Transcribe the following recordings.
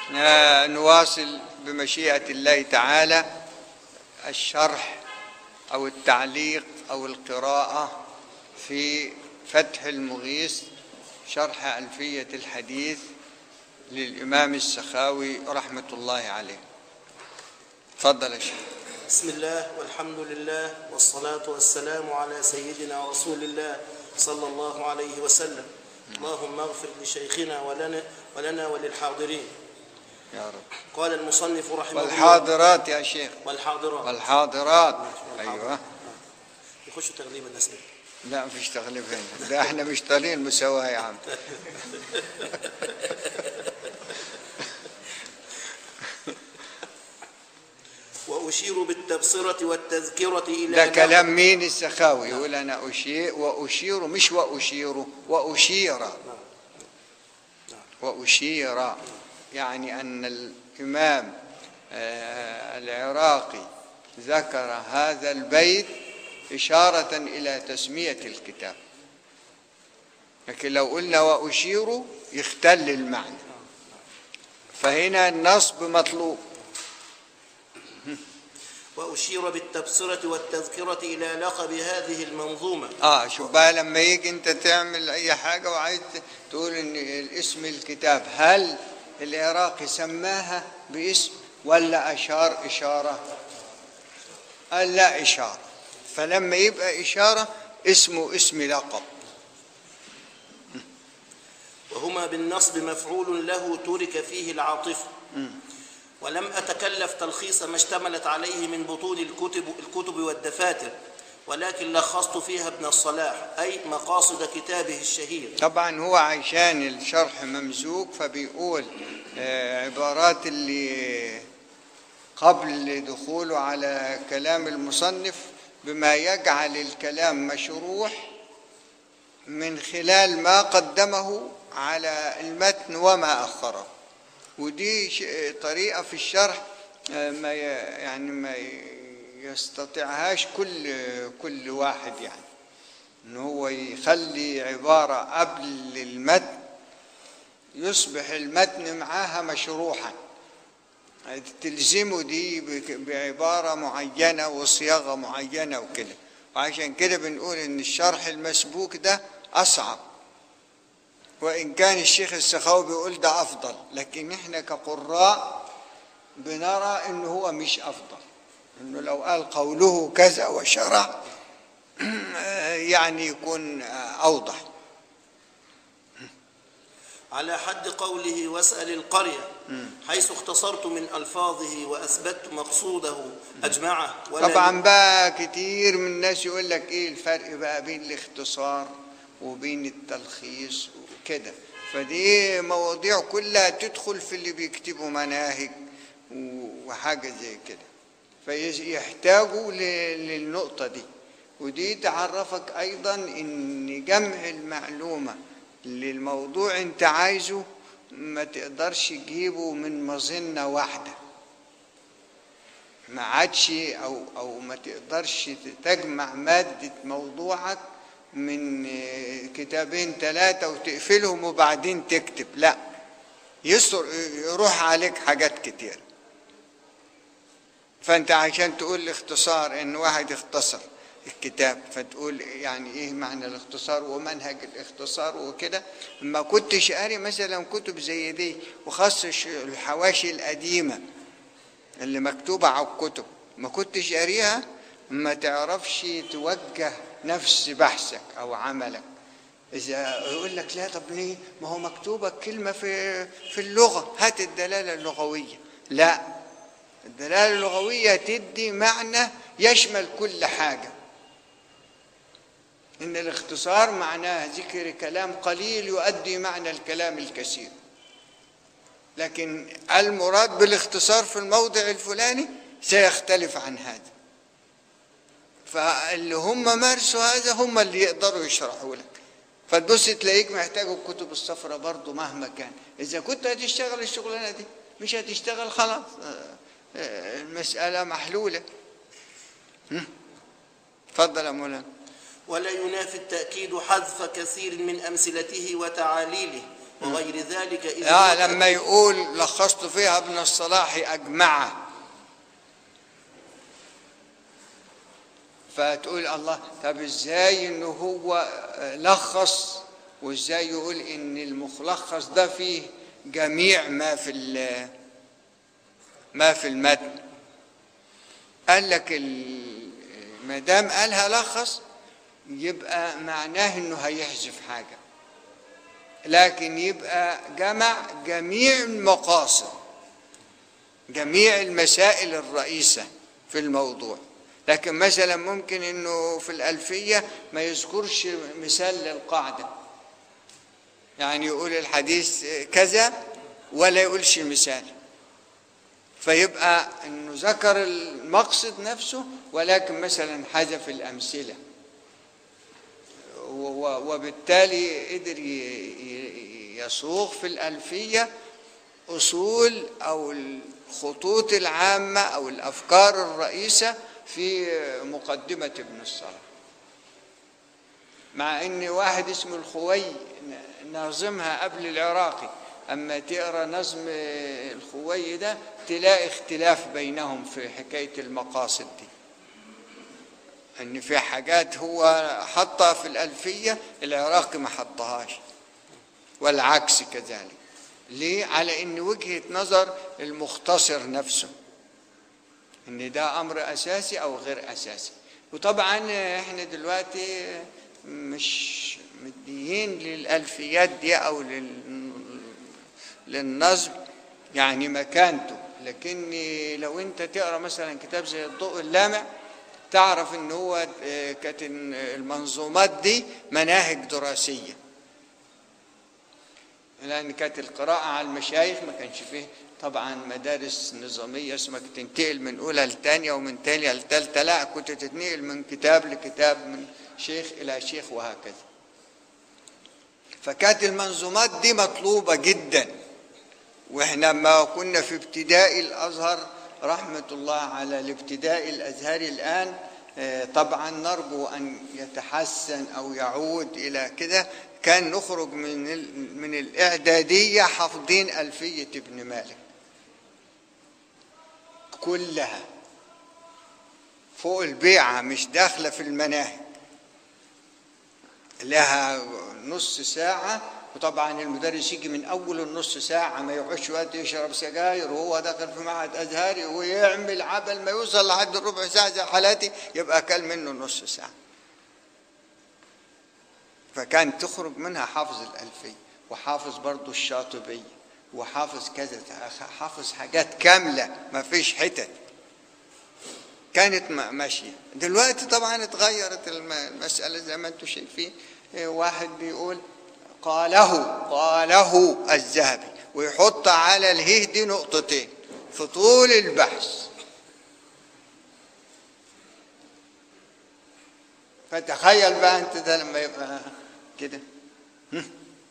آه، نواصل بمشيئة الله تعالى الشرح أو التعليق أو القراءة في فتح المغيث شرح ألفية الحديث للإمام السخاوي رحمة الله عليه تفضل يا شيخ بسم الله والحمد لله والصلاة والسلام على سيدنا رسول الله صلى الله عليه وسلم اللهم اغفر لشيخنا ولنا ولنا وللحاضرين يا رب قال المصنف رحمه الله والحاضرات يا شيخ والحاضرات والحاضرات والحاضرات. أيوة يخشوا تغليب الأسئلة لا مفيش تغليب هنا ده احنا مش طالعين مساواة يا عم وأشير بالتبصرة والتذكرة إلى ده نحو- كلام مين السخاوي يقول انا اشير واشير مش واشير واشير واشير يعني ان الامام آه، العراقي ذكر هذا البيت اشاره الى تسميه الكتاب لكن لو قلنا واشير يختل المعنى فهنا النصب مطلوب وأشير بالتبصرة والتذكرة إلى لقب هذه المنظومة اه شوف بقى لما يجي انت تعمل اي حاجه وعايز تقول ان الاسم الكتاب هل العراقي سماها باسم ولا اشار اشاره قال لا اشاره فلما يبقى اشاره اسمه اسم لقب وهما بالنصب مفعول له ترك فيه العاطفة ولم أتكلف تلخيص ما اشتملت عليه من بطون الكتب, الكتب والدفاتر ولكن لخصت فيها ابن الصلاح أي مقاصد كتابه الشهير طبعا هو عشان الشرح ممزوج فبيقول آه، عبارات اللي قبل دخوله على كلام المصنف بما يجعل الكلام مشروح من خلال ما قدمه على المتن وما أخره ودي ش- طريقة في الشرح آه، ما ي- يعني ما يستطيعهاش كل كل واحد يعني ان هو يخلي عبارة قبل المتن يصبح المتن معاها مشروحا تلزمه دي بك- بعبارة معينة وصياغة معينة وكده وعشان كده بنقول ان الشرح المسبوك ده اصعب وان كان الشيخ السخاوي بيقول ده افضل لكن احنا كقراء بنرى انه هو مش افضل انه لو قال قوله كذا وشرع يعني يكون اوضح على حد قوله واسأل القرية حيث اختصرت من ألفاظه وأثبتت مقصوده أجمعه ولا طبعا بقى كتير من الناس يقول لك ايه الفرق بقى بين الاختصار وبين التلخيص وكده فدي مواضيع كلها تدخل في اللي بيكتبوا مناهج وحاجة زي كده فيحتاجوا ل- للنقطة دي ودي تعرفك أيضا إن جمع المعلومة للموضوع أنت عايزه ما تقدرش تجيبه من مظنة واحدة ما عادش او او ما تقدرش تجمع ماده موضوعك من آه، كتابين ثلاثه وتقفلهم وبعدين تكتب لا يسر يروح عليك حاجات كتير فانت عشان تقول الاختصار ان واحد اختصر الكتاب فتقول يعني ايه معنى الاختصار ومنهج الاختصار وكده ما كنتش قاري مثلا كتب زي دي وخاصة الش- الحواشي القديمه اللي مكتوبة على الكتب ما كنتش قاريها ما تعرفش توجه نفس بحثك أو عملك إذا يقول لك لا طب ليه ما هو مكتوبة كلمة في في اللغة هات الدلالة اللغوية لا الدلالة اللغوية تدي معنى يشمل كل حاجة إن الاختصار معناه ذكر كلام قليل يؤدي معنى الكلام الكثير لكن المراد بالاختصار في الموضع الفلاني سيختلف عن هذا فاللي هم مارسوا هذا هم اللي يقدروا يشرحوا لك فتبص تلاقيك محتاج الكتب الصفراء برضو مهما كان اذا كنت هتشتغل الشغلانه دي مش هتشتغل خلاص آه، آه، المساله محلوله هم؟ اتفضل يا مولانا ولا ينافي التأكيد حذف كثير من أمثلته وتعاليله وغير ذلك إذ آه هو لما يقول لخصت فيها ابن الصلاح أجمعه فتقول الله طب ازاي انه هو لخص وازاي يقول ان الملخص ده فيه جميع ما في ال- ما في المتن قال لك ال- ما دام قالها لخص يبقى معناه انه هيحذف حاجه لكن يبقى جمع جميع المقاصد جميع المسائل الرئيسة في الموضوع لكن مثلا ممكن انه في الألفية ما يذكرش مثال للقاعدة يعني يقول الحديث كذا ولا يقولش مثال فيبقى انه ذكر المقصد نفسه ولكن مثلا حذف الأمثلة و- و- وبالتالي قدر ي- ي- يصوغ في الألفية أصول أو الخطوط العامة أو الأفكار الرئيسة في مقدمة ابن الصلاح مع ان واحد اسمه الخوي ناظمها قبل العراقي اما تقرا نظم الخوي ده تلاقي اختلاف بينهم في حكايه المقاصد دي ان في حاجات هو حطها في الالفيه العراقي ما حطهاش والعكس كذلك ليه على ان وجهه نظر المختصر نفسه ان ده امر اساسي او غير اساسي وطبعا احنا دلوقتي مش مديين للالفيات دي او لل للنظم يعني مكانته لكن لو انت تقرا مثلا كتاب زي الضوء اللامع تعرف ان هو آه، كانت المنظومات دي مناهج دراسيه لان كانت القراءه على المشايخ ما كانش فيه طبعا مدارس نظاميه اسمك تنتقل من اولى لثانيه ومن ثانيه لثالثه لا كنت تتنقل من كتاب لكتاب من شيخ الى شيخ وهكذا فكانت المنظومات دي مطلوبه جدا واحنا ما كنا في ابتدائي الازهر رحمه الله على الابتدائي الازهري الان آه، طبعا نرجو ان يتحسن او يعود الى كده كان نخرج من ال- من الاعداديه حافظين الفيه ابن مالك كلها فوق البيعه مش داخله في المناهج لها نص ساعة وطبعا المدرس يجي من أول النص ساعة ما يقعدش وقت يشرب سجاير وهو داخل في معهد أزهري ويعمل عبل ما يوصل لحد الربع ساعة زي حالاتي يبقى كل منه نص ساعة فكان تخرج منها حافظ الألفية وحافظ برضو الشاطبية وحافظ كذا حافظ حاجات كاملة ما فيش حتت كانت م- ماشية دلوقتي طبعا اتغيرت الم- المسألة زي ما انتم شايفين إيه، واحد بيقول قاله قاله الذهبي ويحط على الهيه دي نقطتين في طول البحث فتخيل بقى انت ده لما يبقى كده هم.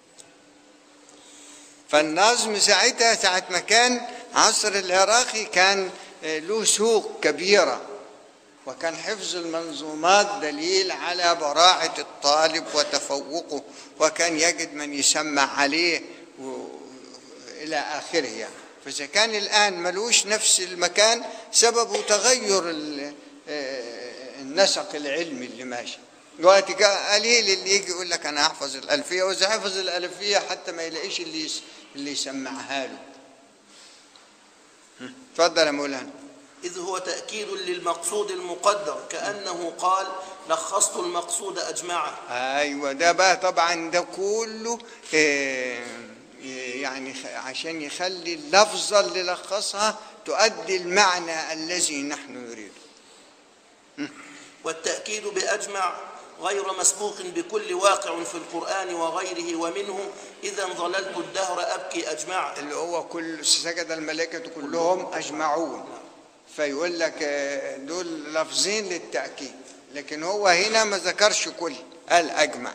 فالنظم ساعتها ساعة ما كان عصر العراقي كان آه، له سوق كبيرة وكان حفظ المنظومات دليل على براعة الطالب وتفوقه وكان يجد من يسمع عليه و... إلى آخره يعني فإذا كان الآن ملوش نفس المكان سببه تغير ال... آه، النسق العلمي اللي ماشي دلوقتي جاء قليل اللي يجي يقول لك انا احفظ الالفيه واذا حفظ الالفيه حتى ما يلاقيش اللي يس... اللي يسمعها له هم. اتفضل يا مولانا إذ هو تأكيد للمقصود المقدر كأنه قال لخصت المقصود أجمعه ايوه ده بقى طبعا ده كله آه، يعني خ- عشان يخلي اللفظه اللي لخصها تؤدي المعنى الذي نحن نريده والتأكيد بأجمع غير مسبوق بكل واقع في القرآن وغيره ومنه إذا ظللت الدهر أبكي أجمع اللي هو كل سجد الملائكة كلهم أجمعون فيقول لك آه، دول لفظين للتأكيد لكن هو هنا ما ذكرش كل قال أجمع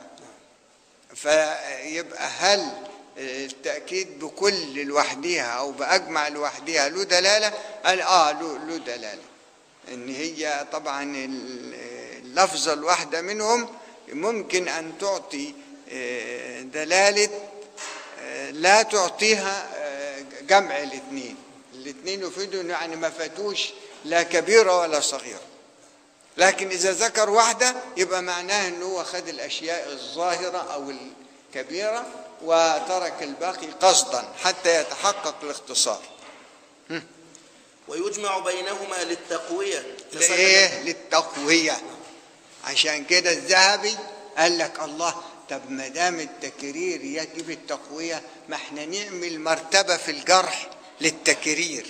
فيبقى هل التأكيد بكل لوحدها أو بأجمع لوحدها له دلالة؟ قال آه له له دلالة إن هي طبعا ال- اللفظة الواحدة منهم ممكن أن تعطي آه، دلالة لا تعطيها آه، جمع الاثنين الاثنين يفيدوا إنه يعني ما فاتوش لا كبيرة ولا صغيرة لكن إذا ذكر واحدة يبقى معناه إنه هو خد الأشياء الظاهرة أو الكبيرة وترك الباقي قصدا حتى يتحقق الاختصار ويجمع بينهما للتقوية فسكت- لإيه؟ للتقوية عشان كده الذهبي قال لك الله طب ما دام التكرير يجب التقوية ما احنا نعمل مرتبة في الجرح للتكرير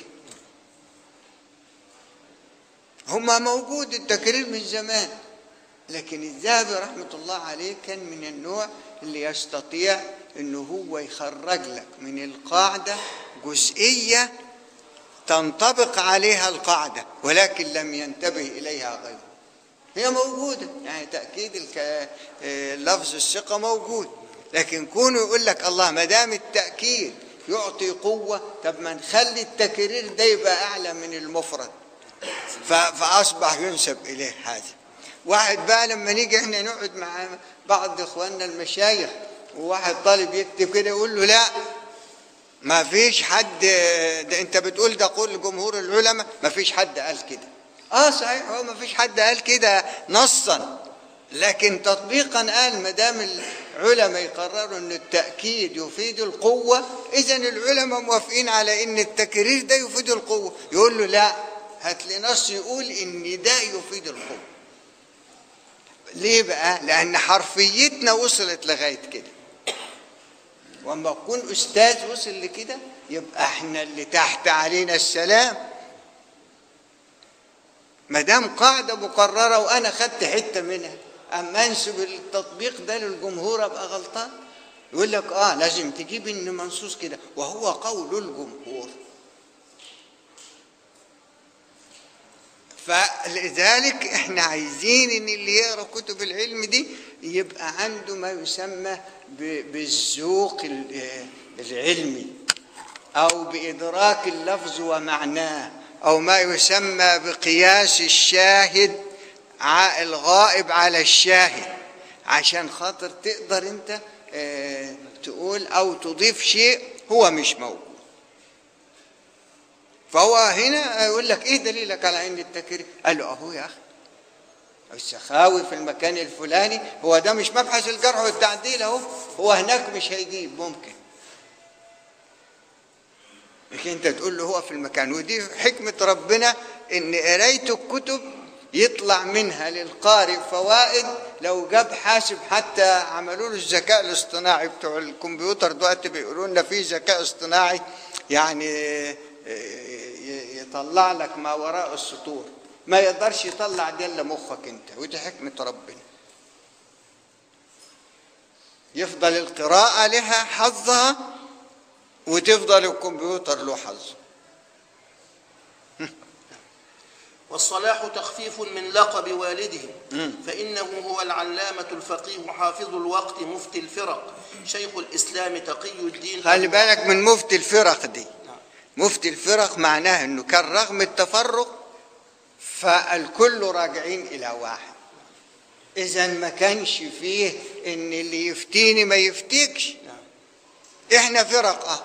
هما موجود التكرير من زمان لكن الذهبي رحمة الله عليه كان من النوع اللي يستطيع انه هو يخرج لك من القاعدة جزئية تنطبق عليها القاعدة ولكن لم ينتبه إليها غيره هي موجودة يعني تأكيد الك- آه، لفظ الثقة موجود لكن كونه يقول لك الله ما دام التأكيد يعطي قوة طب ما نخلي التكرير ده يبقى أعلى من المفرد ف- فأصبح ينسب إليه هذا واحد بقى لما نيجي احنا نقعد مع بعض اخواننا المشايخ وواحد طالب يكتب كده يقول له لا ما فيش حد ده انت بتقول ده قول جمهور العلماء ما فيش حد قال كده اه صحيح هو ما فيش حد قال كده نصا لكن تطبيقا قال ما دام العلماء يقرروا ان التاكيد يفيد القوه اذا العلماء موافقين على ان التكرير ده يفيد القوه يقول له لا هات لي نص يقول ان ده يفيد القوه ليه بقى لان حرفيتنا وصلت لغايه كده واما اكون استاذ وصل لكده يبقى احنا اللي تحت علينا السلام ما دام قاعده مقرره وانا خدت حته منها اما انسب التطبيق ده للجمهور ابقى غلطان يقول لك اه لازم تجيب ان منصوص كده وهو قول الجمهور فلذلك احنا عايزين ان اللي يقرا كتب العلم دي يبقى عنده ما يسمى ب- بالذوق ال- العلمي او بادراك اللفظ ومعناه او ما يسمى بقياس الشاهد ع- الغائب على الشاهد عشان خاطر تقدر انت آه، تقول او تضيف شيء هو مش موجود فهو هنا يقول لك ايه دليلك على ان التكرير قال له اهو يا اخي السخاوي في المكان الفلاني هو ده مش مبحث الجرح والتعديل اهو هو هناك مش هيجيب ممكن لكن انت تقول له هو في المكان ودي حكمة ربنا ان قراية الكتب يطلع منها للقارئ فوائد لو جاب حاسب حتى عملوا له الذكاء الاصطناعي بتوع الكمبيوتر دلوقتي بيقولوا لنا في ذكاء اصطناعي يعني ي- يطلع لك ما وراء السطور ما يقدرش يطلع ده الا مخك انت ودي حكمة ربنا يفضل القراءة لها حظها وتفضل الكمبيوتر له حظ والصلاح تخفيف من لقب والده فإنه هو العلامة الفقيه حافظ الوقت مفتي الفرق شيخ الإسلام تقي الدين خلي بالك من مفتي الفرق دي نعم. مفتي الفرق معناه انه كان رغم التفرق فالكل راجعين الى واحد اذا ما كانش فيه ان اللي يفتيني ما يفتيكش نعم. احنا فرق اه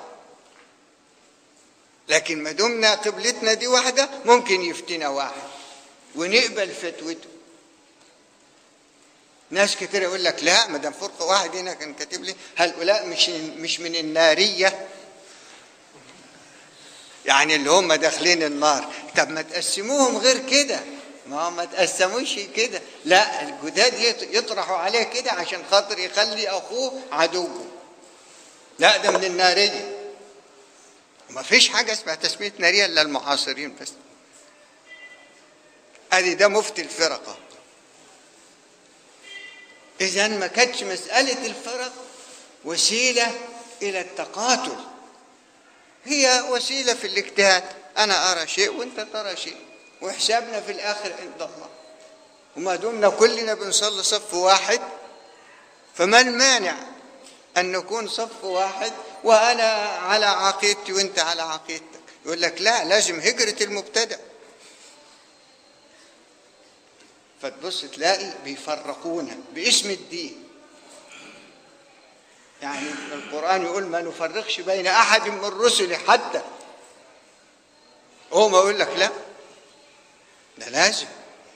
لكن ما دمنا قبلتنا دي واحده ممكن يفتينا واحد ونقبل فتوته ناس كتير يقول لك لا ما دام فرقه واحد هنا كان كاتب لي هؤلاء مش مش من الناريه يعني اللي هم داخلين النار طب ما تقسموهم غير كده ما هو ما تقسموش كده لا الجداد يط- يطرحوا عليه كده عشان خاطر يخلي اخوه عدوه لا ده من الناريه ما فيش حاجه اسمها تسميه ناريه الا المعاصرين بس ادي ده مفتي الفرقه اذا ما كانتش مساله الفرق وسيله الى التقاتل هي وسيله في الاجتهاد انا ارى شيء وانت ترى شيء وحسابنا في الاخر عند الله وما دمنا كلنا بنصلي صف واحد فما المانع ان نكون صف واحد وانا على عقيدتي وانت على عقيدتك يقول لك لا لازم هجره المبتدع فتبص تلاقي بيفرقونا باسم الدين يعني القرآن يقول ما نفرقش بين أحد من رسله حتى هو ما يقول لك لا ده لازم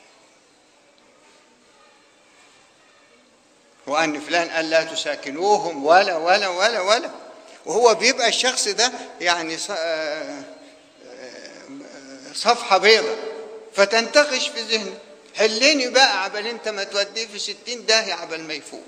وأن فلان قال لا تساكنوهم ولا ولا ولا ولا وهو بيبقى الشخص ده يعني ص- آه، آه، صفحة بيضة فتنتقش في ذهنه حليني بقى عبل انت ما توديه في ستين داهية عبل ما يفوق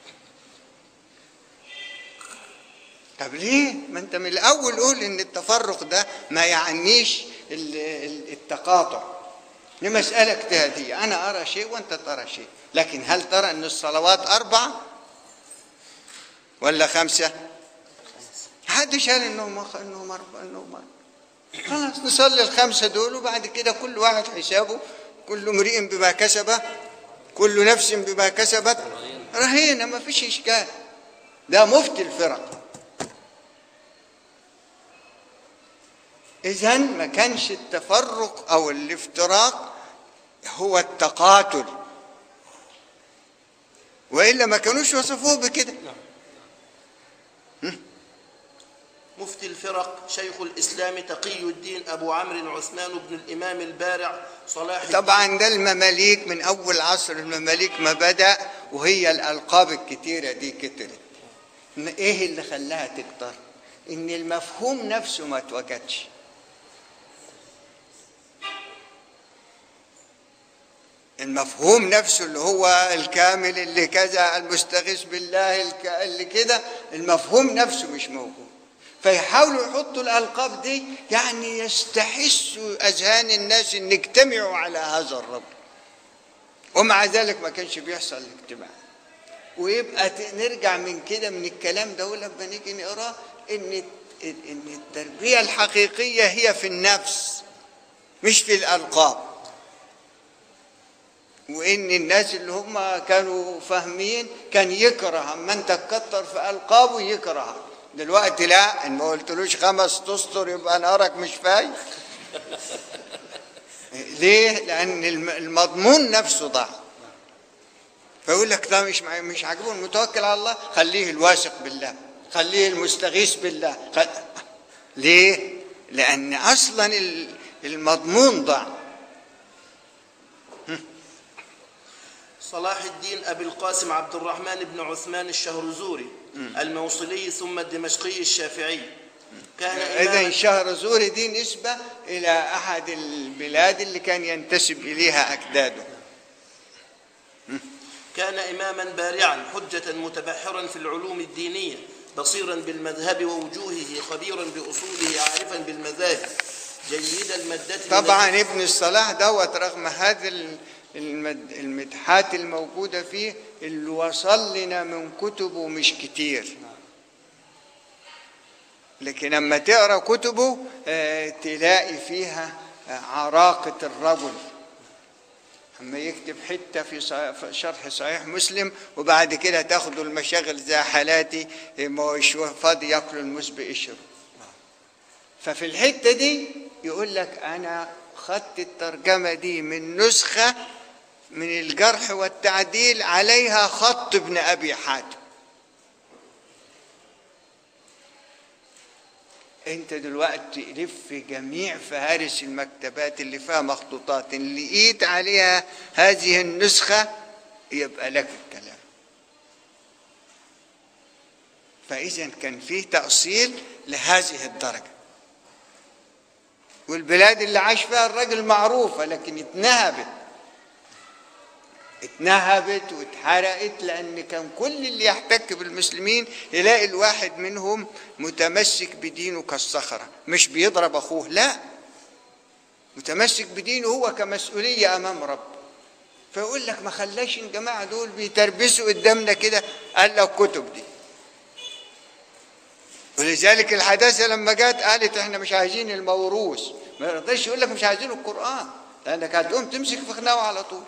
طب ليه؟ ما انت من الاول قول ان التفرق ده ما يعنيش ال- ال- التقاطع دي مسألة اجتهادية أنا أرى شيء وأنت ترى شيء لكن هل ترى أن الصلوات أربعة ولا خمسة محدش قال إنهم أخ- إنهم أربعة إنهم أربعة خلاص نصلي الخمسة دول وبعد كده كل واحد حسابه كل امرئ بما كسب كل نفس بما كسبت رهينة ما فيش إشكال ده مفتي الفرق إذا ما كانش التفرق أو الافتراق هو التقاتل وإلا ما كانوش وصفوه بكده مفتي الفرق شيخ الإسلام تقي الدين أبو عمرو عثمان بن الإمام البارع صلاح الدين طبعا ده المماليك من أول عصر المماليك ما بدأ وهي الألقاب الكتيرة دي كترت إن إيه اللي خلاها تكتر إن المفهوم نفسه ما اتوجدش المفهوم نفسه اللي هو الكامل اللي كذا المستغيث بالله الك- اللي كده المفهوم نفسه مش موجود فيحاولوا يحطوا الألقاب دي يعني يستحسوا أذهان الناس إن يجتمعوا على هذا الرب ومع ذلك ما كانش بيحصل الاجتماع ويبقى ت- نرجع من كده من الكلام ده ولما نيجي نقراه ان ان التربيه الحقيقيه هي في النفس مش في الالقاب وان الناس اللي هم كانوا فاهمين كان يكره اما انت تكتر في القابه يكره دلوقتي لا ان ما قلتلوش خمس تستر يبقى نارك مش فايت ليه لان الم- المضمون نفسه ضاع فيقول لك ده مش مع- مش عاجبه المتوكل على الله خليه الواثق بالله خليه المستغيث بالله خل... ليه لان اصلا ال- المضمون ضاع صلاح الدين أبي القاسم عبد الرحمن بن عثمان الشهرزوري الموصلي ثم الدمشقي الشافعي كان اذا إماما شهر زوري دي نسبه الى احد البلاد اللي كان ينتسب اليها اجداده كان إماما بارعا حجة متبحرا في العلوم الدينية بصيرا بالمذهب ووجوهه خبيرا بأصوله عارفا بالمذاهب جيد المادة طبعا ابن الصلاح دوت رغم هذه ال- المد- المدحات الموجودة فيه اللي وصل لنا من كتبه مش كتير لكن لما تقرا كتبه آه، تلاقي فيها آه، عراقة الرجل اما يكتب حته في ص- في شرح صحيح مسلم وبعد كده تاخدوا المشاغل زي حالاتي آه، ما هوش فاضي ياكل الموز بقشره ففي الحته دي يقول لك انا خدت الترجمه دي من نسخه من الجرح والتعديل عليها خط ابن ابي حاتم انت دلوقتي لف جميع فهارس المكتبات اللي فيها مخطوطات ان لقيت عليها هذه النسخه يبقى لك الكلام فاذا كان فيه تاصيل لهذه الدرجه والبلاد اللي عاش فيها الراجل معروفه لكن اتنهبت اتنهبت واتحرقت لان كان كل اللي يحتك بالمسلمين يلاقي الواحد منهم متمسك بدينه كالصخره مش بيضرب اخوه لا متمسك بدينه هو كمسؤوليه امام رب فيقول لك ما خلاش الجماعه دول بيتربسوا قدامنا كده قال لك كتب دي ولذلك الحداثه لما جت قالت احنا مش عايزين الموروث ما يرضاش يقول لك مش عايزين القران لانك هتقوم تمسك في خناقه على طول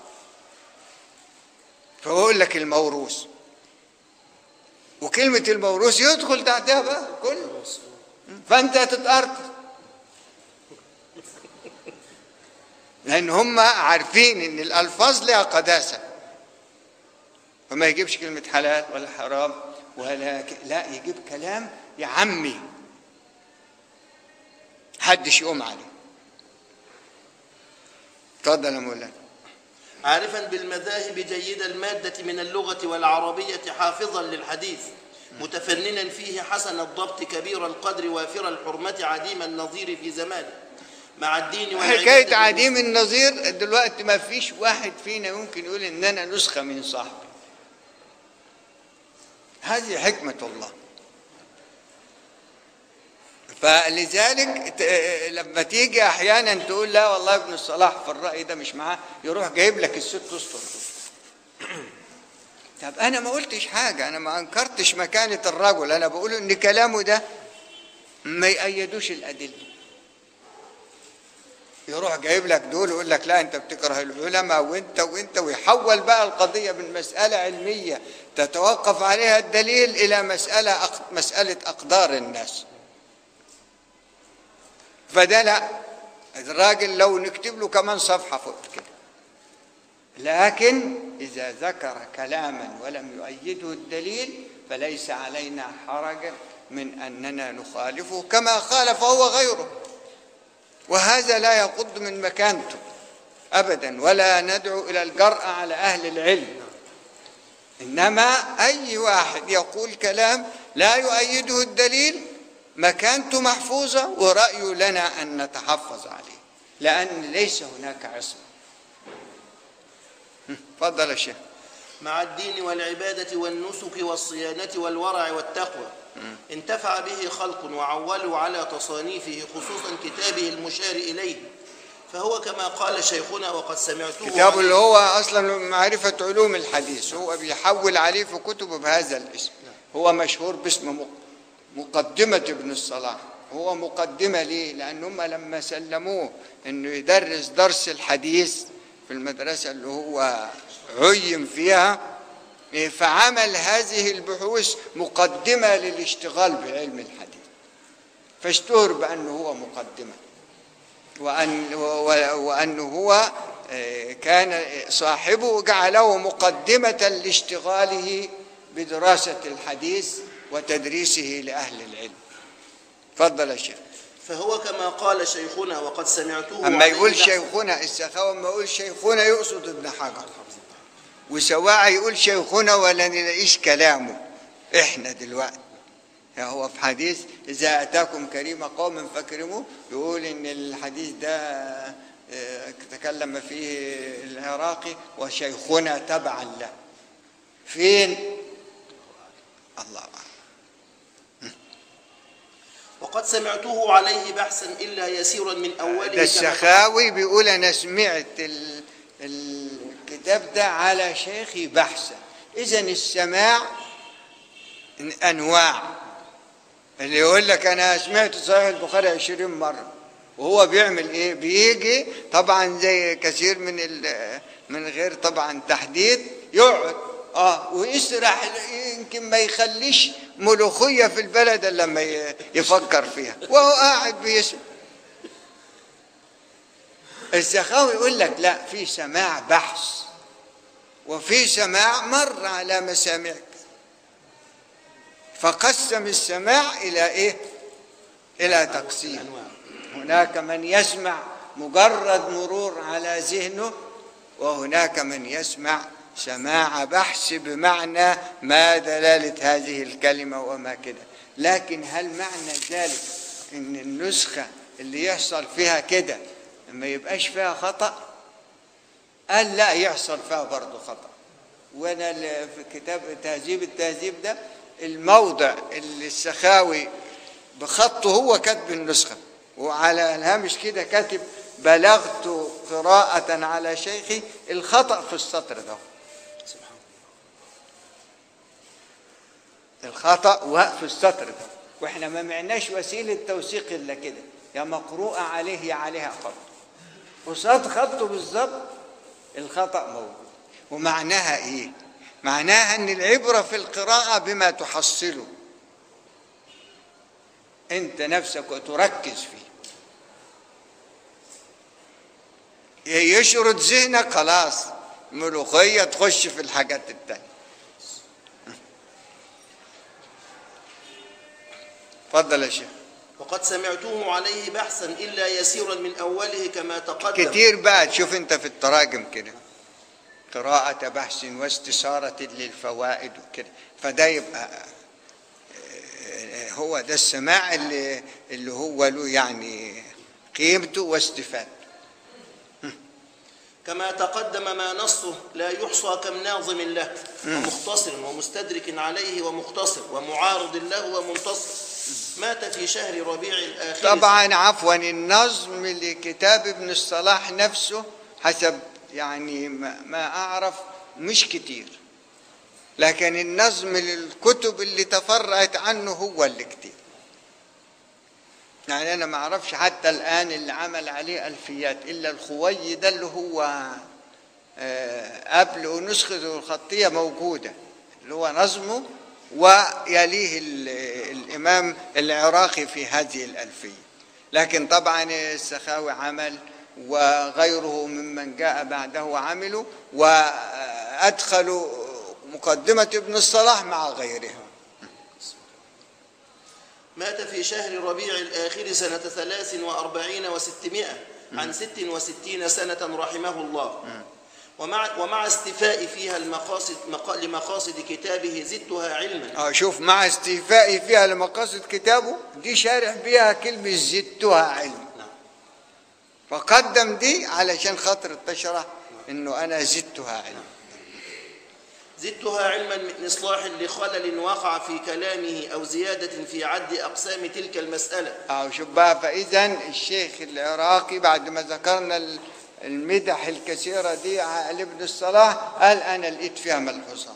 فهو يقول لك الموروث وكلمة الموروث يدخل تحتها بقى كله فأنت هتتأرطل لأن هم عارفين إن الألفاظ لها قداسة فما يجيبش كلمة حلال ولا حرام ولا ك- لا يجيب كلام يعمي حدش يقوم عليه اتفضل يا مولانا عارفا بالمذاهب جيد المادة من اللغة والعربية حافظا للحديث متفننا فيه حسن الضبط كبير القدر وافر الحرمة عديم النظير في زمانه مع الدين والعبادة حكاية عديم النظير دلوقتي ما فيش واحد فينا يمكن يقول ان انا نسخة من صاحبي هذه حكمة الله فلذلك ت- لما تيجي احيانا تقول لا والله ابن الصلاح في الرأي ده مش معاه يروح جايب لك الست اسطر طب انا ما قلتش حاجة انا ما انكرتش مكانة الرجل انا بقول ان كلامه ده ما يأيدوش الادلة يروح جايب لك دول ويقول لك لا انت بتكره العلماء وانت وانت ويحول بقى القضيه من مساله علميه تتوقف عليها الدليل الى مساله أق- مساله اقدار الناس. فده لا الراجل لو نكتب له كمان صفحه فوق كده. لكن اذا ذكر كلاما ولم يؤيده الدليل فليس علينا حرج من اننا نخالفه كما خالف هو غيره. وهذا لا يقض من مكانته ابدا ولا ندعو الى الجرأه على اهل العلم انما اي واحد يقول كلام لا يؤيده الدليل مكانته محفوظه ورايه لنا ان نتحفظ عليه لان ليس هناك عصمه هم، تفضل يا شيخ مع الدين والعبادة والنسك والصيانة والورع والتقوى انتفع به خلق وعولوا على تصانيفه خصوصا كتابه المشار إليه فهو كما قال شيخنا وقد سمعته كتاب اللي هو اصلا معرفه علوم الحديث هو بيحول عليه في كتبه بهذا الاسم هو مشهور باسم مق- مقدمه ابن الصلاح هو مقدمه ليه لان هم لما سلموه انه يدرس درس الحديث في المدرسه اللي هو عين فيها إيه، فعمل هذه البحوث مقدمه للاشتغال بعلم الحديث فاشتهر بانه هو مقدمه وأن و- وأنه هو آه، كان صاحبه جعله مقدمة لاشتغاله بدراسة الحديث وتدريسه لأهل العلم تفضل يا شيخ فهو كما قال شيخنا وقد سمعته أما عليه يقول بحث- شيخنا السخاوة أما يقول شيخنا يقصد ابن حجر وسواء يقول شيخنا ولا نلاقيش كلامه إحنا دلوقتي يعني هو في حديث إذا أتاكم كريم قوم فاكرموه يقول إن الحديث ده آه، تكلم فيه العراقي وشيخنا تبعا له فين الله أعلم وقد سمعته عليه بحثا إلا يسيرا من أوله ده كما السخاوي بيقول انا سمعت ال- الكتاب ده على شيخي بحثا اذا السماع انواع اللي يقول لك انا سمعت صحيح البخاري عشرين مره وهو بيعمل ايه بيجي طبعا زي كثير من ال- من غير طبعا تحديد يقعد اه ويسرح يمكن ما يخليش ملوخيه في البلد الا لما ي- يفكر فيها وهو قاعد بيسمع السخاوي يقول لك لا في سماع بحث وفي سماع مر على مسامعك فقسم السماع الى ايه الى تقسيم أنواع هناك من يسمع مجرد مرور على ذهنه وهناك من يسمع سماع بحث بمعنى ما دلالة هذه الكلمة وما كده لكن هل معنى ذلك ان النسخة اللي يحصل فيها كده ما يبقاش فيها خطأ قال لا يحصل فيها برضه خطأ وانا ال- في كتاب تهذيب التهذيب ده الموضع اللي السخاوي بخطه هو كاتب النسخة وعلى الهامش كده كاتب بلغت قراءة على شيخي الخطأ في السطر ده سبحان الخطأ وقف السطر ده واحنا ما معناش وسيلة توثيق الا كده يا مقروءة عليه يا عليها خط قصاد خطه بالظبط الخطأ موجود ومعناها ايه معناها ان العبرة في القراءة بما تحصله انت نفسك وتركز فيه يشرد ذهنك خلاص ملوخية تخش في الحاجات التانية اتفضل يا شيخ وقد سمعته عليه بحثا إلا يسيرا من أوله كما تقدم كتير بقى تشوف انت في التراجم كده قراءة بحث واستثارة للفوائد وكده فده يبقى آه، هو ده السماع اللي اللي هو له يعني قيمته واستفادته كما تقدم ما نصه لا يحصى كم ناظم له ومختصر ومستدرك عليه ومختصر ومعارض له ومنتصر مات في شهر ربيع الآخر طبعا عفوا النظم لكتاب ابن الصلاح نفسه حسب يعني ما, ما اعرف مش كتير لكن النظم للكتب اللي تفرعت عنه هو اللي كتير يعني انا ما اعرفش حتى الان اللي عمل عليه الفيات الا الخوي ده اللي هو آه، قبل ونسخته الخطيه موجوده اللي هو نظمه ويليه ال- الامام العراقي في هذه الالفيه لكن طبعا السخاوي عمل وغيره ممن جاء بعده عملوا وادخلوا مقدمه ابن الصلاح مع غيرها مات في شهر ربيع الآخر سنة ثلاث وأربعين وستمائة عن ست وستين سنة رحمه الله ومع, ومع استيفاء فيها المقاصد مقا- لمقاصد كتابه زدتها علما اه شوف مع استيفائي فيها لمقاصد كتابه دي شارح بيها كلمة زدتها علم نعم. فقدم دي علشان خاطر تشرح انه انا زدتها علم زدتها علما من إصلاح لخلل وقع في كلامه أو زيادة في عد أقسام تلك المسألة اه شوف بقى فاذا الشيخ العراقي بعد ما ذكرنا ال- المدح الكثيرة دي على ابن الصلاح قال انا لقيت فيها ملحوظات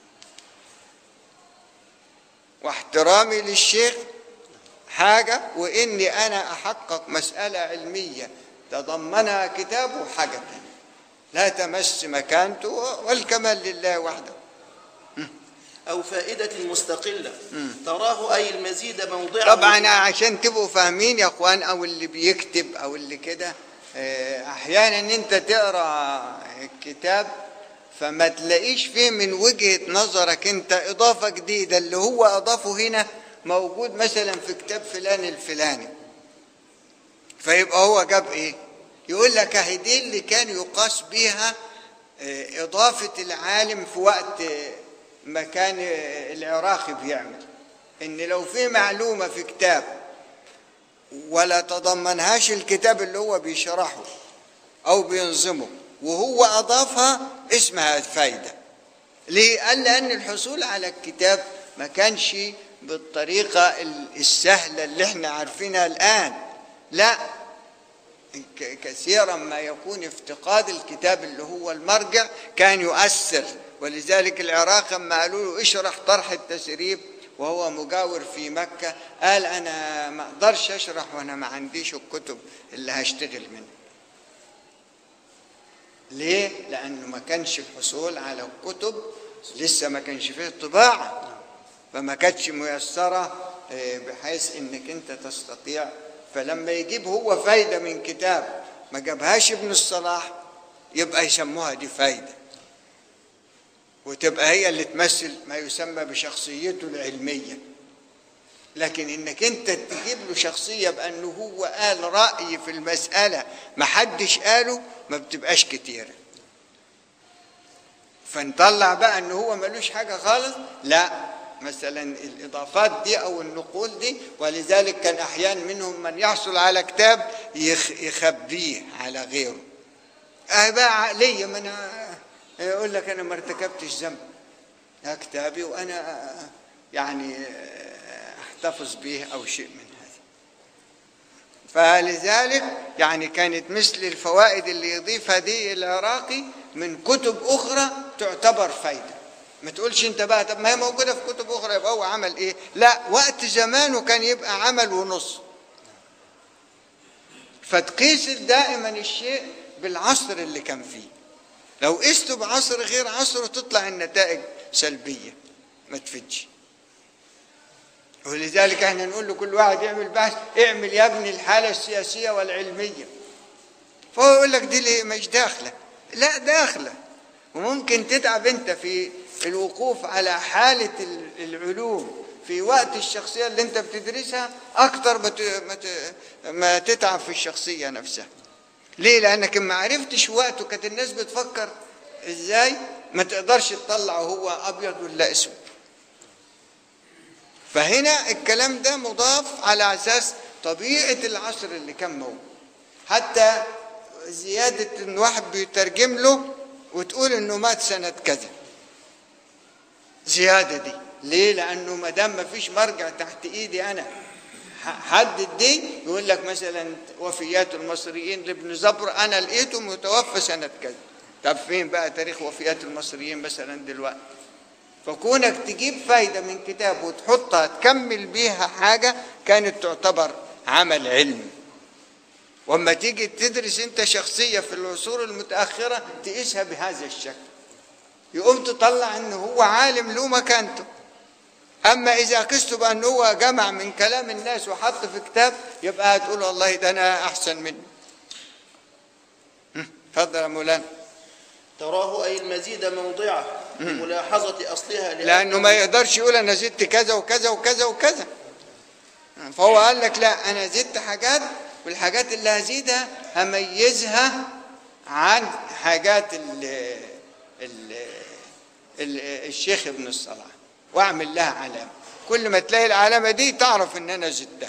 واحترامي للشيخ حاجة وإني أنا أحقق مسألة علمية تضمنها كتابه حاجة تانية لا تمس مكانته والكمال لله وحده أو فائدة مستقلة تراه أي المزيد موضعه طبعا عشان تبقوا فاهمين يا اخوان او اللي بيكتب او اللي كده آه، احيانا انت تقرا الكتاب فما تلاقيش فيه من وجهة نظرك انت اضافة جديدة اللي هو اضافه هنا موجود مثلا في كتاب فلان الفلاني فيبقى هو جاب ايه يقول لك اهي دي اللي كان يقاس بيها آه، اضافة العالم في وقت آه، ما كان آه، العراقي بيعمل ان لو في معلومة في كتاب ولا تضمنهاش الكتاب اللي هو بيشرحه او بينظمه وهو اضافها اسمها فايده ليه قال لان الحصول على الكتاب ما كانش بالطريقه ال- السهله اللي احنا عارفينها الان لا ك- كثيرا ما يكون افتقاد الكتاب اللي هو المرجع كان يؤثر ولذلك العراق لما قالوا له اشرح طرح التسريب وهو مجاور في مكة قال أنا ما أقدرش أشرح وأنا ما عنديش الكتب اللي هشتغل منها ليه؟ لأنه ما كانش الحصول على الكتب لسه ما كانش فيه طباعة فما كانتش ميسرة آه، بحيث انك انت تستطيع فلما يجيب هو فايدة من كتاب ما جابهاش ابن الصلاح يبقى يسموها دي فايدة وتبقى هي اللي تمثل ما يسمى بشخصيته العلمية لكن انك انت تجيب له شخصية بانه هو قال رأي في المسألة ما حدش قاله ما بتبقاش كتيرة فنطلع بقى ان هو ملوش حاجة خالص لا مثلا الاضافات دي او النقول دي ولذلك كان احيانا منهم من يحصل على كتاب يخ- يخبيه على غيره اه بقى عقلية ما انا يقول لك انا ما ارتكبتش ذنب ده كتابي وانا يعني احتفظ به او شيء من هذا فلذلك يعني كانت مثل الفوائد اللي يضيفها دي العراقي من كتب اخرى تعتبر فايده ما تقولش انت بقى طب ما هي موجوده في كتب اخرى يبقى هو عمل ايه لا وقت زمانه كان يبقى عمل ونص فتقيس دائما الشيء بالعصر اللي كان فيه لو قسته بعصر غير عصره تطلع النتائج سلبيه ما تفيدش ولذلك احنا نقول لكل واحد يعمل بحث اعمل يا ابني الحاله السياسيه والعلميه فهو يقول لك دي ليه مش داخله لا داخله وممكن تتعب انت في الوقوف على حاله ال- العلوم في وقت الشخصيه اللي انت بتدرسها اكتر ما ت- ما ت- ما تتعب في الشخصيه نفسها ليه لانك ما عرفتش وقته كانت الناس بتفكر ازاي ما تقدرش تطلع هو ابيض ولا اسود فهنا الكلام ده مضاف على اساس طبيعه العصر اللي كان موجود حتى زياده ان واحد بيترجم له وتقول انه مات سنه كذا زياده دي ليه لانه ما دام ما فيش مرجع تحت ايدي انا ح- حدد دي يقول لك مثلا وفيات المصريين لابن زبر انا لقيته متوفى سنه كذا طب فين بقى تاريخ وفيات المصريين مثلا دلوقتي فكونك تجيب فايده من كتاب وتحطها تكمل بيها حاجه كانت تعتبر عمل علمي واما تيجي تدرس انت شخصيه في العصور المتاخره تقيسها بهذا الشكل يقوم تطلع انه هو عالم له مكانته اما اذا قست بان هو جمع من كلام الناس وحط في كتاب يبقى هتقول والله ده انا احسن منه هم، اتفضل يا مولانا تراه أي المزيد موضعه لملاحظة أصلها لانه ما يقدرش يقول انا زدت كذا وكذا وكذا وكذا فهو قال لك لا انا زدت حاجات والحاجات اللي هزيدها هميزها عن حاجات ال ال ال الشيخ ابن الصلاح واعمل لها علامه كل ما تلاقي العلامه دي تعرف ان انا زدتها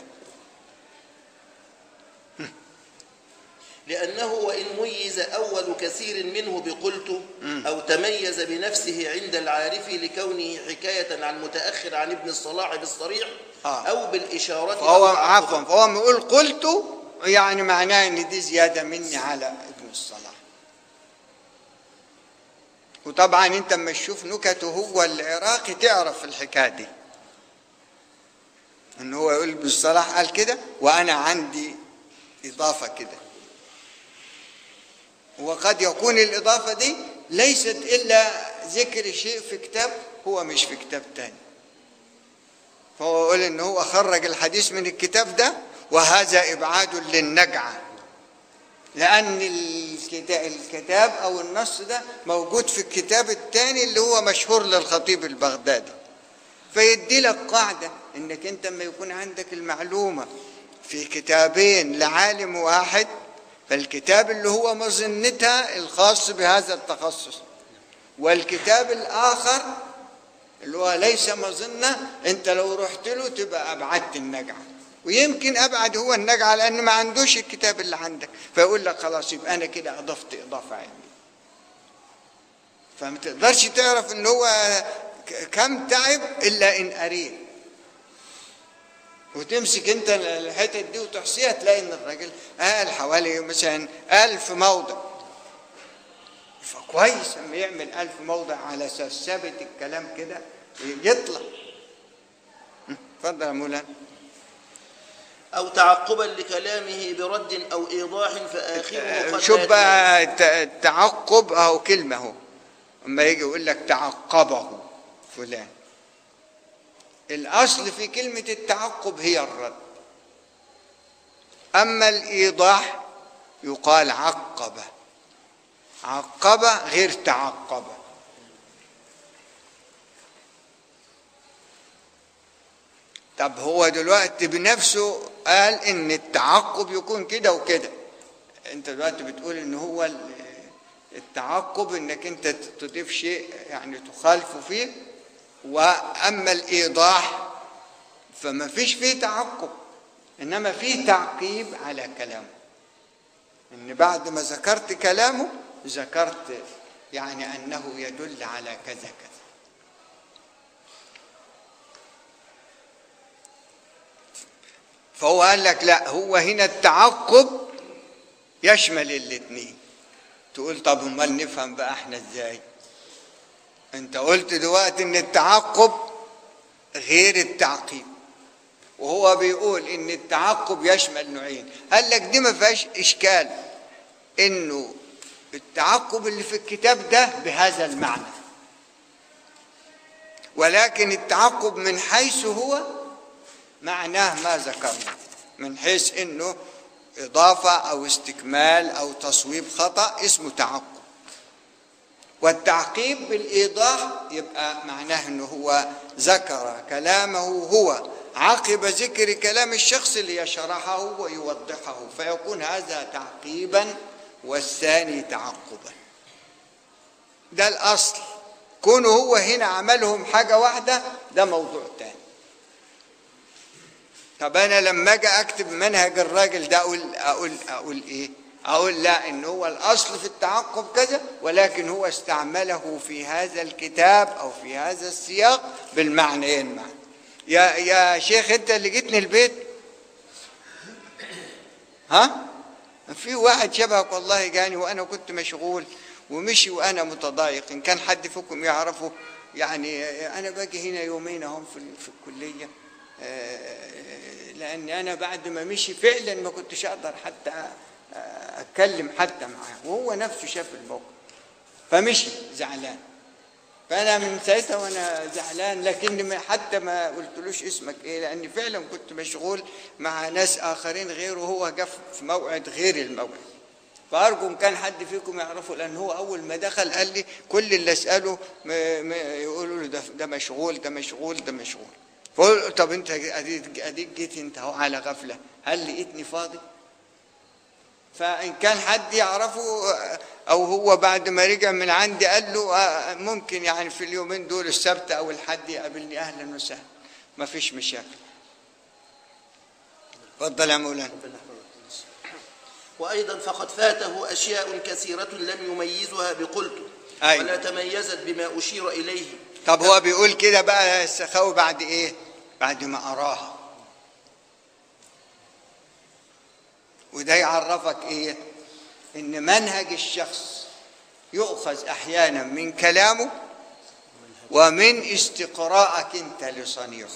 لأنه وإن ميز أول كثير منه بقلت أو تميز بنفسه عند العارف لكونه حكاية عن متأخر عن ابن الصلاح بالصريح آه. أو بالإشارة فهو أو عفوا تعقبا. فهو ما يقول قلت يعني معناه ان دي زياده مني على ابن الصلاح وطبعا انت اما تشوف نكته هو العراقي تعرف الحكايه دي ان هو يقول ابن الصلاح قال كده وانا عندي اضافه كده وقد يكون الاضافه دي ليست الا ذكر شيء في كتاب هو مش في كتاب تاني فهو يقول ان هو خرج الحديث من الكتاب ده وهذا ابعاد للنجعه لان الكتا- الكتاب او النص ده موجود في الكتاب الثاني اللي هو مشهور للخطيب البغدادي فيدي لك قاعده انك انت لما يكون عندك المعلومه في كتابين لعالم واحد فالكتاب اللي هو مظنتها الخاص بهذا التخصص والكتاب الاخر اللي هو ليس مظنة انت لو رحت له تبقى ابعدت النجعة ويمكن ابعد هو النجعة لان ما عندوش الكتاب اللي عندك فيقول لك خلاص يبقى انا كده اضفت اضافة علمية فما تقدرش تعرف ان هو ك- كم تعب الا ان قريت وتمسك انت الحتت دي وتحصيها تلاقي ان الراجل قال حوالي مثلا ألف موضع فكويس لما يعمل ألف موضع على أساس ثابت الكلام كده يطلع م، اتفضل يا مولانا أو تعقبا لكلامه برد أو إيضاح فآخره قد شوف لا بقى الت- التعقب اهو كلمة اهو اما يجي يقول لك تعقبه فلان الاصل في كلمة التعقب هي الرد اما الايضاح يقال عقبه عقبه غير تعقبه طب هو دلوقتي بنفسه قال ان التعقب يكون كده وكده انت دلوقتي بتقول ان هو ال- التعقب انك انت تضيف شيء يعني تخالفه فيه واما الايضاح فما فيش فيه تعقب انما فيه تعقيب على كلامه ان بعد ما ذكرت كلامه ذكرت يعني انه يدل على كذا كذا فهو قال لك لا هو هنا التعقب يشمل الاثنين تقول طب امال نفهم بقى احنا ازاي انت قلت دلوقتي ان التعقب غير التعقيب وهو بيقول ان التعقب يشمل نوعين قال لك دي ما فيهاش اشكال انه التعقب اللي في الكتاب ده بهذا المعنى ولكن التعقب من حيث هو معناه ما ذكرنا من حيث انه اضافه او استكمال او تصويب خطا اسمه تعقب والتعقيب بالايضاح يبقى معناه انه هو ذكر كلامه هو عقب ذكر كلام الشخص ليشرحه ويوضحه فيكون هذا تعقيبا والثاني تعقبا ده الأصل كونه هو هنا عملهم حاجة واحدة ده موضوع تاني طب أنا لما أجي أكتب منهج الراجل ده أقول أقول أقول إيه؟ أقول لا إن هو الأصل في التعقب كذا ولكن هو استعمله في هذا الكتاب أو في هذا السياق بالمعنيين معا يا يا شيخ أنت اللي جيتني البيت ها؟ في واحد شبهك والله جاني وأنا كنت مشغول ومشي وأنا متضايق إن كان حد فيكم يعرفه يعني أنا باجي هنا يومين أهم في في الكلية آه، لأن أنا بعد ما مشي فعلا ما كنتش أقدر حتى اتكلم حتى معاه وهو نفسه شاف الموقف فمشي زعلان فانا من ساعتها وانا زعلان لكن ما- حتى ما قلتلوش اسمك ايه لاني فعلا كنت مشغول مع ناس اخرين غيره وهو جه في موعد غير الموعد فارجو ان كان حد فيكم يعرفه لان هو اول ما دخل قال لي كل اللي اساله م- م- يقولوا له ده, ده مشغول ده مشغول ده مشغول فقول طب انت اديك اديك جيت انت اهو على غفله هل لقيتني فاضي؟ فإن كان حد يعرفه أو هو بعد ما رجع من عندي قال له آه، ممكن يعني في اليومين دول السبت أو الحد يقابلني أهلا وسهلا ما فيش مشاكل اتفضل يا مولانا وأيضا فقد فاته أشياء كثيرة لم يميزها بقلت أيوة. ولا تميزت بما أشير إليه طب هو بيقول كده بقى السخاوي بعد إيه؟ بعد ما أراها وده يعرفك إيه؟ إن منهج الشخص يؤخذ أحيانا من كلامه ومن استقراءك أنت لصنيعه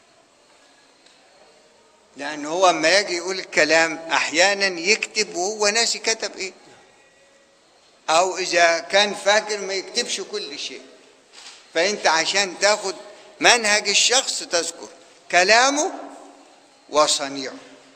لأن هو أما يجي يقول الكلام أحيانا يكتب وهو ناسي كتب إيه أو إذا كان فاكر ما يكتبش كل شيء فأنت عشان تاخد منهج الشخص تذكر كلامه وصنيعه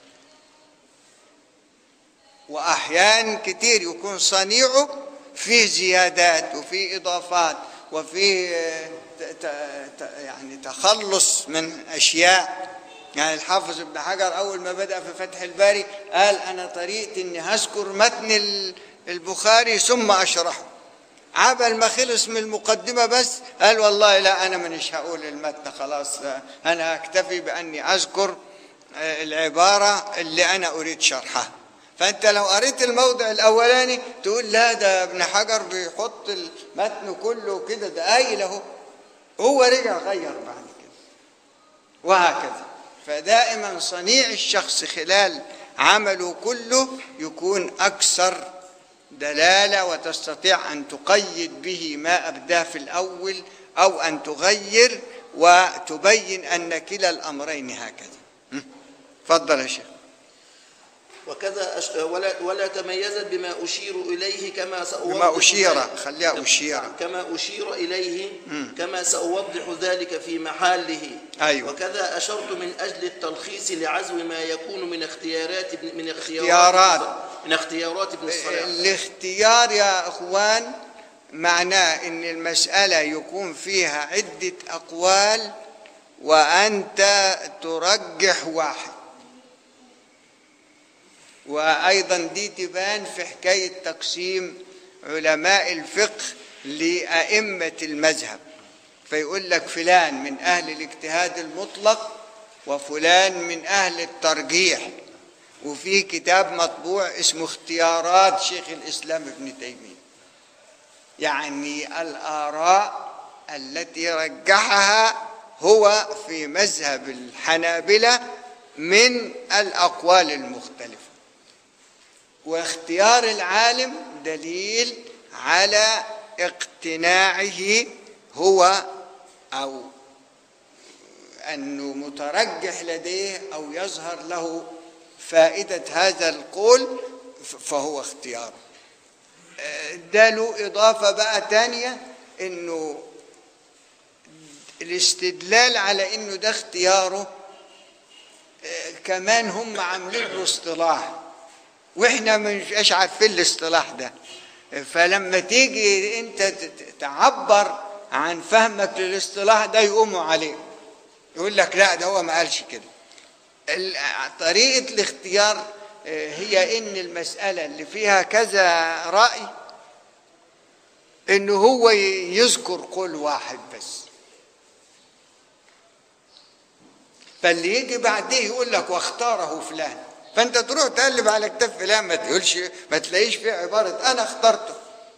وأحيان كتير يكون صنيعه فيه زيادات وفيه إضافات وفيه آه، ت- ت- ت- يعني تخلص من أشياء يعني الحافظ ابن حجر أول ما بدأ في فتح الباري قال أنا طريقتي إني هذكر متن ال- البخاري ثم أشرحه عبل ما خلص من المقدمة بس قال والله لا أنا مش هقول المتن خلاص آه، أنا أكتفي بأني أذكر آه، العبارة اللي أنا أريد شرحها فأنت لو قريت الموضع الأولاني تقول لا ده ابن حجر بيحط المتن كله كده ده قايل أهو هو رجع غير بعد كده وهكذا فدائما صنيع الشخص خلال عمله كله يكون أكثر دلالة وتستطيع أن تقيد به ما أبداه في الأول أو أن تغير وتبين أن كلا الأمرين هكذا م? تفضل يا شيخ وكذا أش... ولا ولا تميزت بما أشير إليه كما سأوضح بما أشير، ذلك- خليها أشير. كما أشير إليه كما سأوضح ذلك في محله أيوة. وكذا أشرت من أجل التلخيص لعزو ما يكون من اختيارات ابن- من اختيارات. اختيارات من اختيارات ابن الصلاح الاختيار يا اخوان معناه ان المساله يكون فيها عده اقوال وانت ترجح واحد وايضا دي تبان في حكايه تقسيم علماء الفقه لائمه المذهب فيقول لك فلان من اهل الاجتهاد المطلق وفلان من اهل الترجيح وفي كتاب مطبوع اسمه اختيارات شيخ الاسلام ابن تيميه يعني الاراء التي رجحها هو في مذهب الحنابله من الاقوال المختلفه واختيار العالم دليل على اقتناعه هو او انه مترجح لديه او يظهر له فائده هذا القول ف- فهو اختياره آه، ده له اضافه بقى تانية انه الاستدلال على انه ده اختياره آه، كمان هم عاملين له اصطلاح واحنا مش عارفين الاصطلاح ده فلما تيجي انت ت- ت- تعبر عن فهمك للاصطلاح ده يقوموا عليه يقول لك لا ده هو ما قالش كده ال- طريقة الاختيار آه، هي ان المسألة اللي فيها كذا رأي انه هو ي- يذكر قول واحد بس فاللي يجي بعديه يقول لك واختاره فلان فانت تروح تقلب على كتاب فلان ما تقولش ما تلاقيش فيه عبارة انا اخترته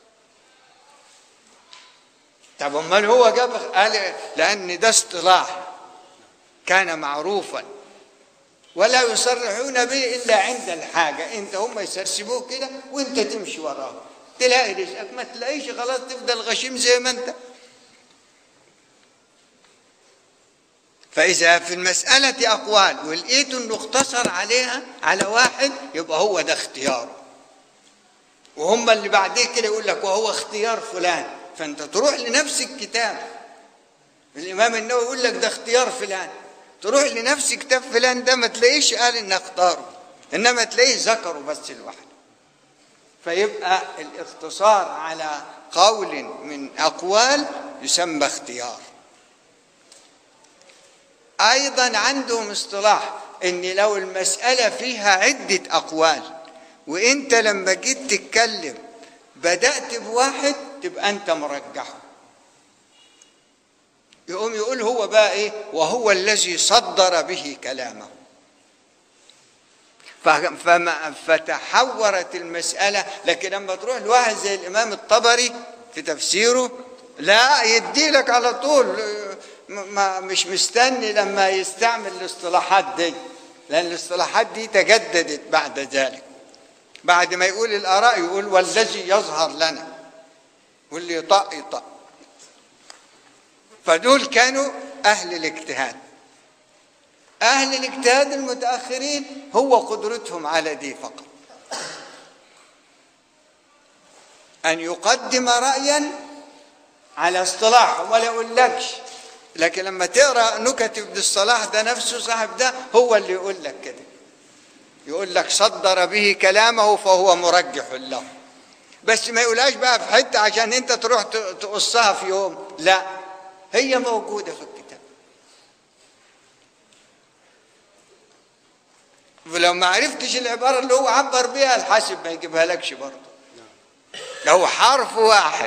طب امال هو جاب قال لان ده اصطلاح كان معروفا ولا يصرحون به الا عند الحاجه انت هم يسرسبوه كده وانت تمشي وراه تلاقي رزقك ما تلاقيش خلاص تفضل غشيم زي ما انت فاذا في المساله اقوال ولقيت انه اختصر عليها على واحد يبقى هو ده اختياره وهم اللي بعديه كده يقول لك وهو اختيار فلان فانت تروح لنفس الكتاب الامام النووي يقول لك ده اختيار فلان تروح لنفس كتاب فلان ده ما تلاقيش قال ان اختاره انما تلاقيه ذكره بس لوحده فيبقى الاختصار على قول من اقوال يسمى اختيار ايضا عندهم اصطلاح ان لو المساله فيها عده اقوال وانت لما جيت تتكلم بدات بواحد تبقى انت مرجحه يقوم يقول هو بقى ايه وهو الذي صدر به كلامه فما- فما فتحورت المسألة لكن لما تروح لواحد زي الإمام الطبري في تفسيره لا يدي لك على طول م- ما مش مستني لما يستعمل الاصطلاحات دي لأن الاصطلاحات دي تجددت بعد ذلك بعد ما يقول الآراء يقول والذي يظهر لنا واللي يطق يطق فدول كانوا أهل الاجتهاد أهل الاجتهاد المتأخرين هو قدرتهم على دي فقط أن يقدم رأيا على اصطلاح ولا يقولكش لكن لما تقرأ نكت ابن الصلاح ده نفسه صاحب ده هو اللي يقول لك كده يقول لك صدر به كلامه فهو مرجح له بس ما يقولهاش بقى في حتة عشان انت تروح ت- تقصها في يوم لا هي موجودة في الكتاب ولو ما عرفتش العبارة اللي هو عبر بيها الحاسب ما يجيبها لكش برضه لو حرف واحد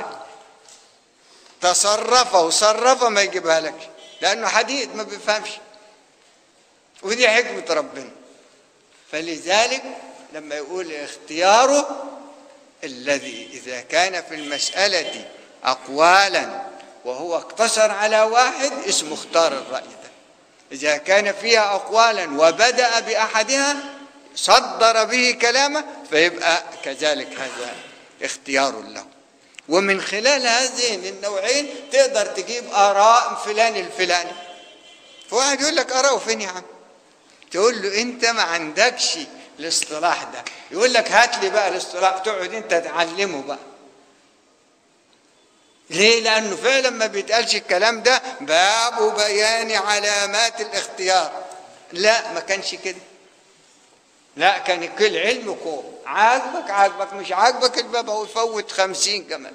تصرف وصرف ما يجيبها لكش لأنه حديد ما بيفهمش ودي حكمة ربنا فلذلك لما يقول اختياره الذي إذا كان في المسألة أقوالا وهو اقتصر على واحد اسمه اختار الرأي ده إذا كان فيها أقوالا وبدأ بأحدها صدر به كلامه فيبقى كذلك هذا اختيار له ومن خلال هذين النوعين تقدر تجيب آراء فلان الفلاني فواحد يقول لك آراءه فين يا عم تقول له انت ما عندكش الاصطلاح ده يقول لك هات لي بقى الاصطلاح تقعد انت تعلمه بقى ليه لانه فعلا ما بيتقالش الكلام ده باب بيان علامات الاختيار لا ما كانش كده لا كان كل علم كوم عاجبك عاجبك مش عاجبك الباب هو يفوت خمسين كمان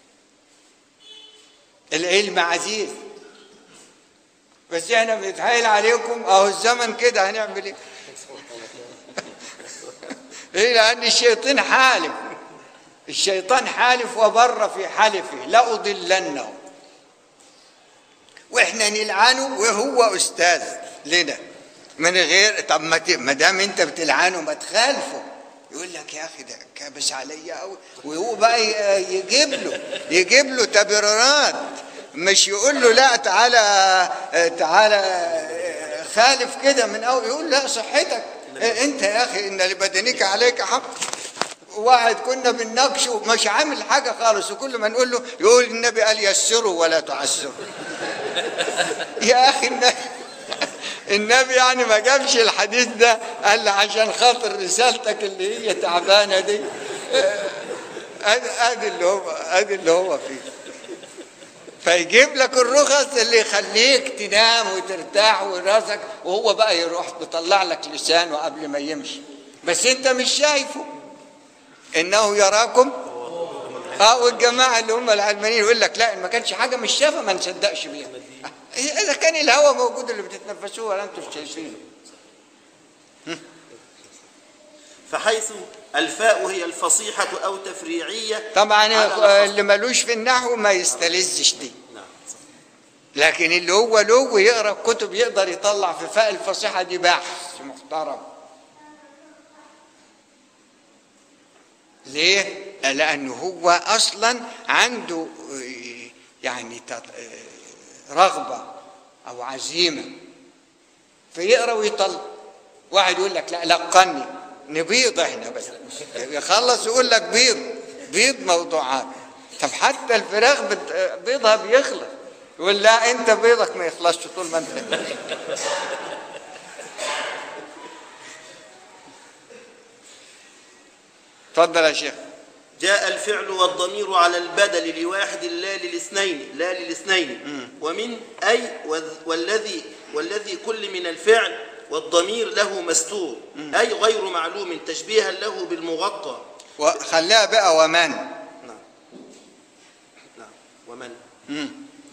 العلم عزيز بس احنا بنتحايل عليكم اهو الزمن كده هنعمل ايه ايه لان الشيطان حالف الشيطان حالف وبر في حلفه لأضلنه واحنا نلعنه وهو استاذ لنا من غير طب ما ت- ما دام انت بتلعنه ما تخالفه يقول لك يا اخي ده كابس عليا قوي وهو بقى ي- يجيب له يجيب له تبريرات مش يقول له لا تعالى تعالى خالف كده من اول يقول لا صحتك انت يا اخي ان لبدنك عليك حق واحد كنا بنناقشه مش عامل حاجه خالص وكل ما نقول له يقول النبي قال يسروا ولا تعسروا يا اخي النبي النبي يعني ما جابش الحديث ده قال لي عشان خاطر رسالتك اللي هي تعبانه دي ادي ادي اللي هو ادي اللي هو فيه فيجيب لك الرخص اللي يخليك تنام وترتاح وراسك وهو بقى يروح يطلع لك لسانه قبل ما يمشي بس انت مش شايفه انه يراكم اه والجماعه اللي هم العلمانيين يقول لك لا إن ما كانش حاجه مش شافه ما نصدقش بيها اذا كان الهواء موجود اللي بتتنفسوه ولا انتم شايفينه فحيث الفاء هي الفصيحة أو تفريعية طبعا على آه، الأخص. اللي ملوش في النحو ما يستلذش دي نعم صح. لكن اللي هو له ويقرا كتب يقدر يطلع في فاء الفصيحه دي باحث محترم ليه؟ لأنه هو أصلا عنده آه، يعني تط- آه، رغبة أو عزيمة فيقرا ويطلع واحد يقول لك لا لقني نبيض احنا بس يخلص يقول لك بيض بيض موضوعات طب حتى الفراخ بت- بيضها بيخلص يقول لا انت بيضك ما يخلصش طول ما انت اتفضل يا شيخ جاء الفعل والضمير على البدل لواحد لا للاثنين لا للاثنين ومن أي وذ- والذي والذي كل من الفعل والضمير له مستور أي غير معلوم تشبيها له بالمغطى وخليها بقى ومن نعم نعم ومن مم.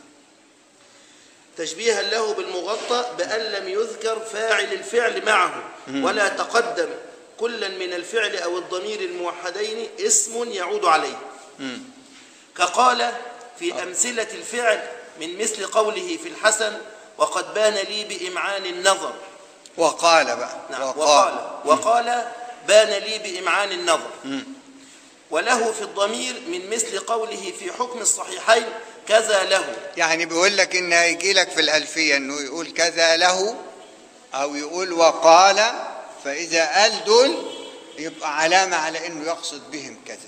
تشبيها له بالمغطى بأن لم يذكر فاعل الفعل معه ولا تقدم كلا من الفعل أو الضمير الموحدين اسم يعود عليه مم. كقال في أمثلة الفعل من مثل قوله في الحسن وقد بان لي بإمعان النظر وقال بقى نعم وقال وقال بان لي بإمعان النظر وله في الضمير من مثل قوله في حكم الصحيحين كذا له يعني بيقول لك ان هيجي لك في الالفيه انه يقول كذا له او يقول وقال فاذا قال دول يبقى علامه على انه يقصد بهم كذا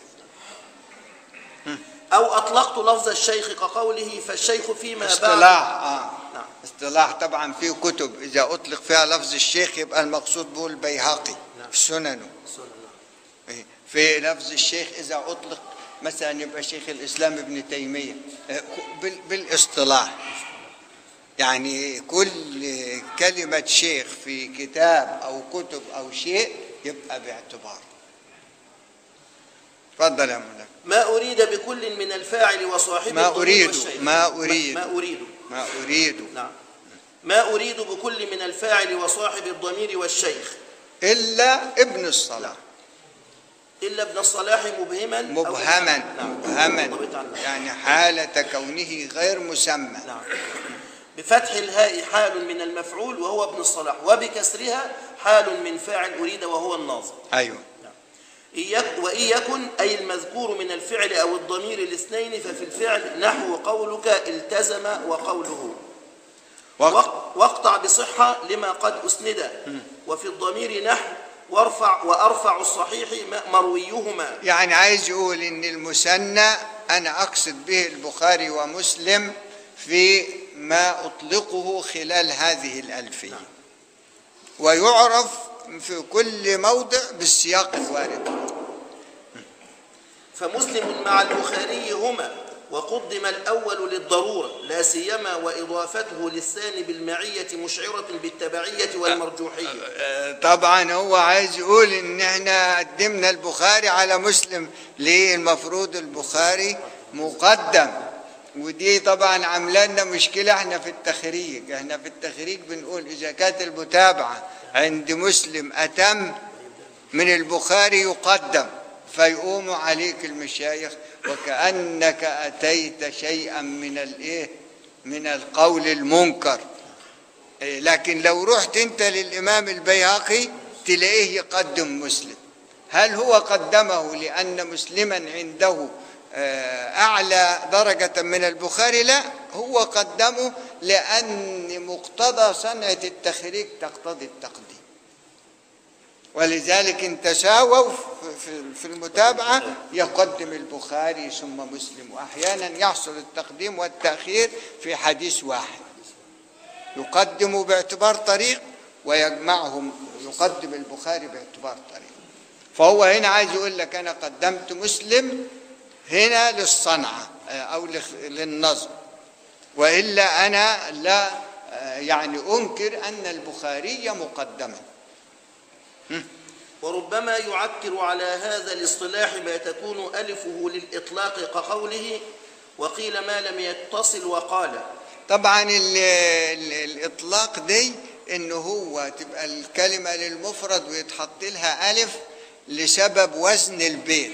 أو أطلقت لفظ الشيخ كقوله فالشيخ فيما بعد اصطلاح اه نعم. اصطلاح طبعا في كتب اذا اطلق فيها لفظ الشيخ يبقى المقصود به البيهقي نعم. في سننه سنة. إيه. في لفظ الشيخ اذا اطلق مثلا يبقى شيخ الاسلام ابن تيميه آه، بال- بالاصطلاح يعني كل كلمه شيخ في كتاب او كتب او شيء يبقى باعتبار اتفضل يا مولانا ما أريد بكل من الفاعل وصاحبه ما الضمير أريد، والشيخ. ما أريد. ما أريد ما اريد نعم ما أريد بكل من الفاعل وصاحب الضمير والشيخ الا ابن الصلاه إلا ابن الصلاح مبهما أو- مبهما نعم. مبهما ضبط عنه. يعني حالة كونه غير مسمى نعم بفتح الهاء حال من المفعول وهو ابن الصلاح وبكسرها حال من فاعل أريد وهو الناظر أيوه إن يك- وإن يكن أي المذكور من الفعل أو الضمير الاثنين ففي الفعل نحو قولك التزم وقوله وقت وق- واقطع بصحة لما قد أسند وفي الضمير نحو وارفع وأرفع الصحيح م- مرويهما يعني عايز يقول إن المثنى أنا أقصد به البخاري ومسلم في ما أطلقه خلال هذه الألفية ويعرف في كل موضع بالسياق الوارد فمسلم مع البخاري هما وقدم الأول للضرورة لا سيما وإضافته للثاني بالمعية مشعرة بالتبعية والمرجوحية آه، طبعا هو عايز يقول ان احنا قدمنا البخاري على مسلم ليه المفروض البخاري مقدم ودي طبعا عامله لنا مشكله احنا في التخريج احنا في التخريج بنقول اذا كانت المتابعه عند مسلم اتم من البخاري يقدم فيقوم عليك المشايخ وكانك اتيت شيئا من الايه من القول المنكر إيه، لكن لو رحت انت للامام البيهقي تلاقيه يقدم مسلم هل هو قدمه لان مسلما عنده آه، اعلى درجه من البخاري لا هو قدمه لان مقتضى صنعه التخريج تقتضي التقديم ولذلك ان تساووا في- في- في المتابعه يقدم البخاري ثم مسلم واحيانا يحصل التقديم والتاخير في حديث واحد يقدم باعتبار طريق ويجمعهم يقدم البخاري باعتبار طريق فهو هنا عايز يقول لك انا قدمت مسلم هنا للصنعه آه، او لخ- للنظم والا انا لا آه، يعني انكر ان البخاري مقدما وربما يعكر على هذا الاصطلاح ما تكون ألفه للإطلاق كقوله وقيل ما لم يتصل وقال طبعا ال ال الاطلاق دي انه هو تبقى الكلمه للمفرد ويتحط لها الف لسبب وزن البيت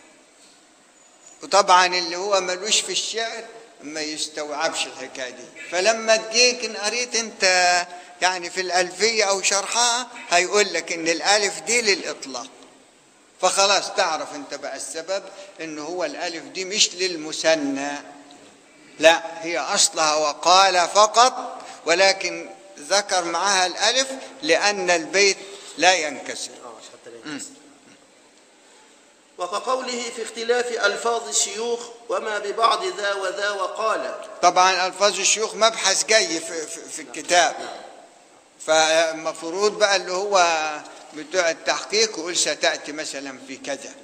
وطبعا اللي هو ملوش في الشعر ما يستوعبش الحكايه دي فلما تجيك ان قريت انت يعني في الالفيه او شرحها هيقول لك ان الالف دي للاطلاق فخلاص تعرف انت بقى السبب ان هو الالف دي مش للمثنى لا هي اصلها وقال فقط ولكن ذكر معها الالف لان البيت لا ينكسر وكقوله في اختلاف ألفاظ الشيوخ وما ببعض ذا وذا وقال طبعا الفاظ الشيوخ مبحث جاي في, في, في الكتاب فالمفروض بقى اللي هو بتوع التحقيق يقول ستاتي مثلا في كذا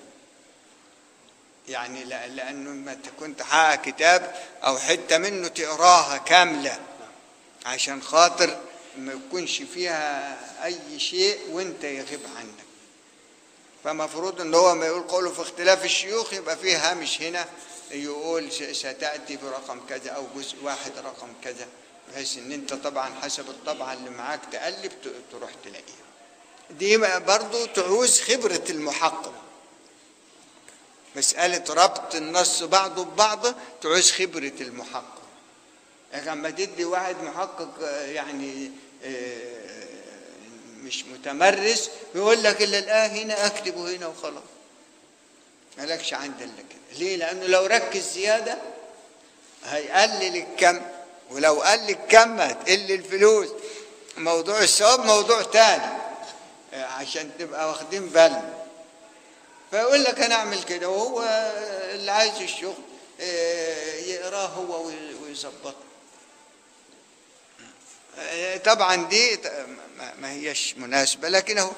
يعني لا- لانه ما تكون تحقق كتاب او حته منه تقراها كامله عشان خاطر ما يكونش فيها اي شيء وانت يغيب عنك فمفروض ان هو ما يقول قوله في اختلاف الشيوخ يبقى فيه هامش هنا يقول س- ستاتي برقم كذا او جزء واحد رقم كذا بحيث ان انت طبعا حسب الطبعه اللي معاك تقلب ت- تروح تلاقيها دي برضو تعوز خبره المحقق مسألة ربط النص بعضه ببعضه تعوز خبرة المحقق يعني لما تدي واحد محقق آه، يعني آه، مش متمرس يقول لك الا الآه هنا اكتبه هنا وخلاص مالكش عند الا كده ليه لانه لو ركز زياده هيقلل الكم ولو قل الكم هتقل الفلوس موضوع الثواب موضوع تاني آه، عشان تبقى واخدين بالنا فيقول لك انا اعمل كده وهو اللي عايز الشغل آه، يقراه هو وي- ويظبطه آه، طبعا دي ت- ما- ما هيش مناسبه لكن اهو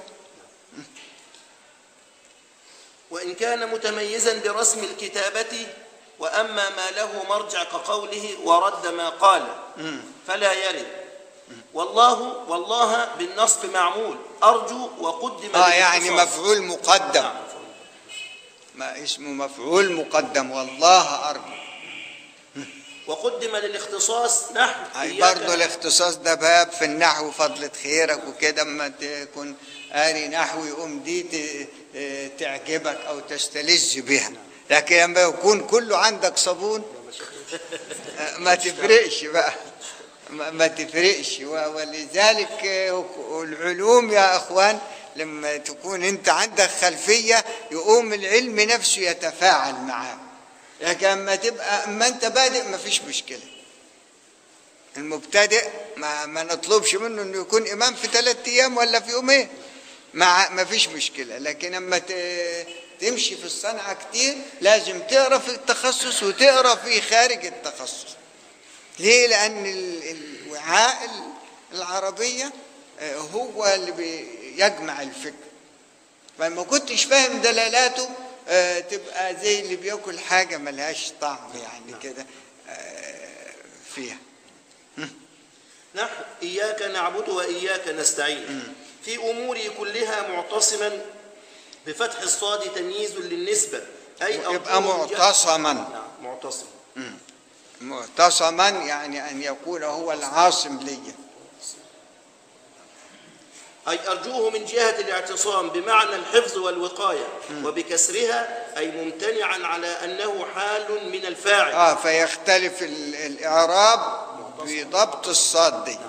وإن كان متميزا برسم الكتابة وأما ما له مرجع كقوله ورد ما قال فلا يرد والله والله بالنصب معمول أرجو وقدم اه يعني للاختصاص. مفعول مقدم نعم. ما اسمه مفعول مقدم والله ارجو وقدم للاختصاص نحو هاي إياك برضه الاختصاص ده باب في النحو فضلة خيرك وكده اما تكون قاري نحو يقوم دي ت- اه تعجبك او تستلذ بها لكن لما يكون كله عندك صابون اه ما تفرقش بقى ما ما تفرقش و- ولذلك اه، العلوم يا اخوان لما تكون انت عندك خلفيه يقوم العلم نفسه يتفاعل معاه لكن اما تبقى اما انت بادئ ما فيش مشكله المبتدئ ما, ما نطلبش منه انه يكون امام في ثلاث ايام ولا في يومين ما ما فيش مشكله لكن اما ت- تمشي في الصنعه كتير لازم تقرا في التخصص وتقرا في خارج التخصص ليه لان ال- الوعاء العربيه آه، هو اللي بيجمع الفكر فما كنتش فاهم دلالاته آه، تبقى زي اللي بياكل حاجه ملهاش طعم يعني كده آه، فيها نحو إياك نعبد وإياك نستعين في أموري كلها معتصما بفتح الصاد تمييز للنسبة أي يبقى أرجوه من جهة- معتصما نعم معتصم معتصما يعني ان يكون هو العاصم لي أي أرجوه من جهة الاعتصام بمعنى الحفظ والوقاية وبكسرها أي ممتنعا على أنه حال من الفاعل اه فيختلف ال- الاعراب بضبط الصاد دي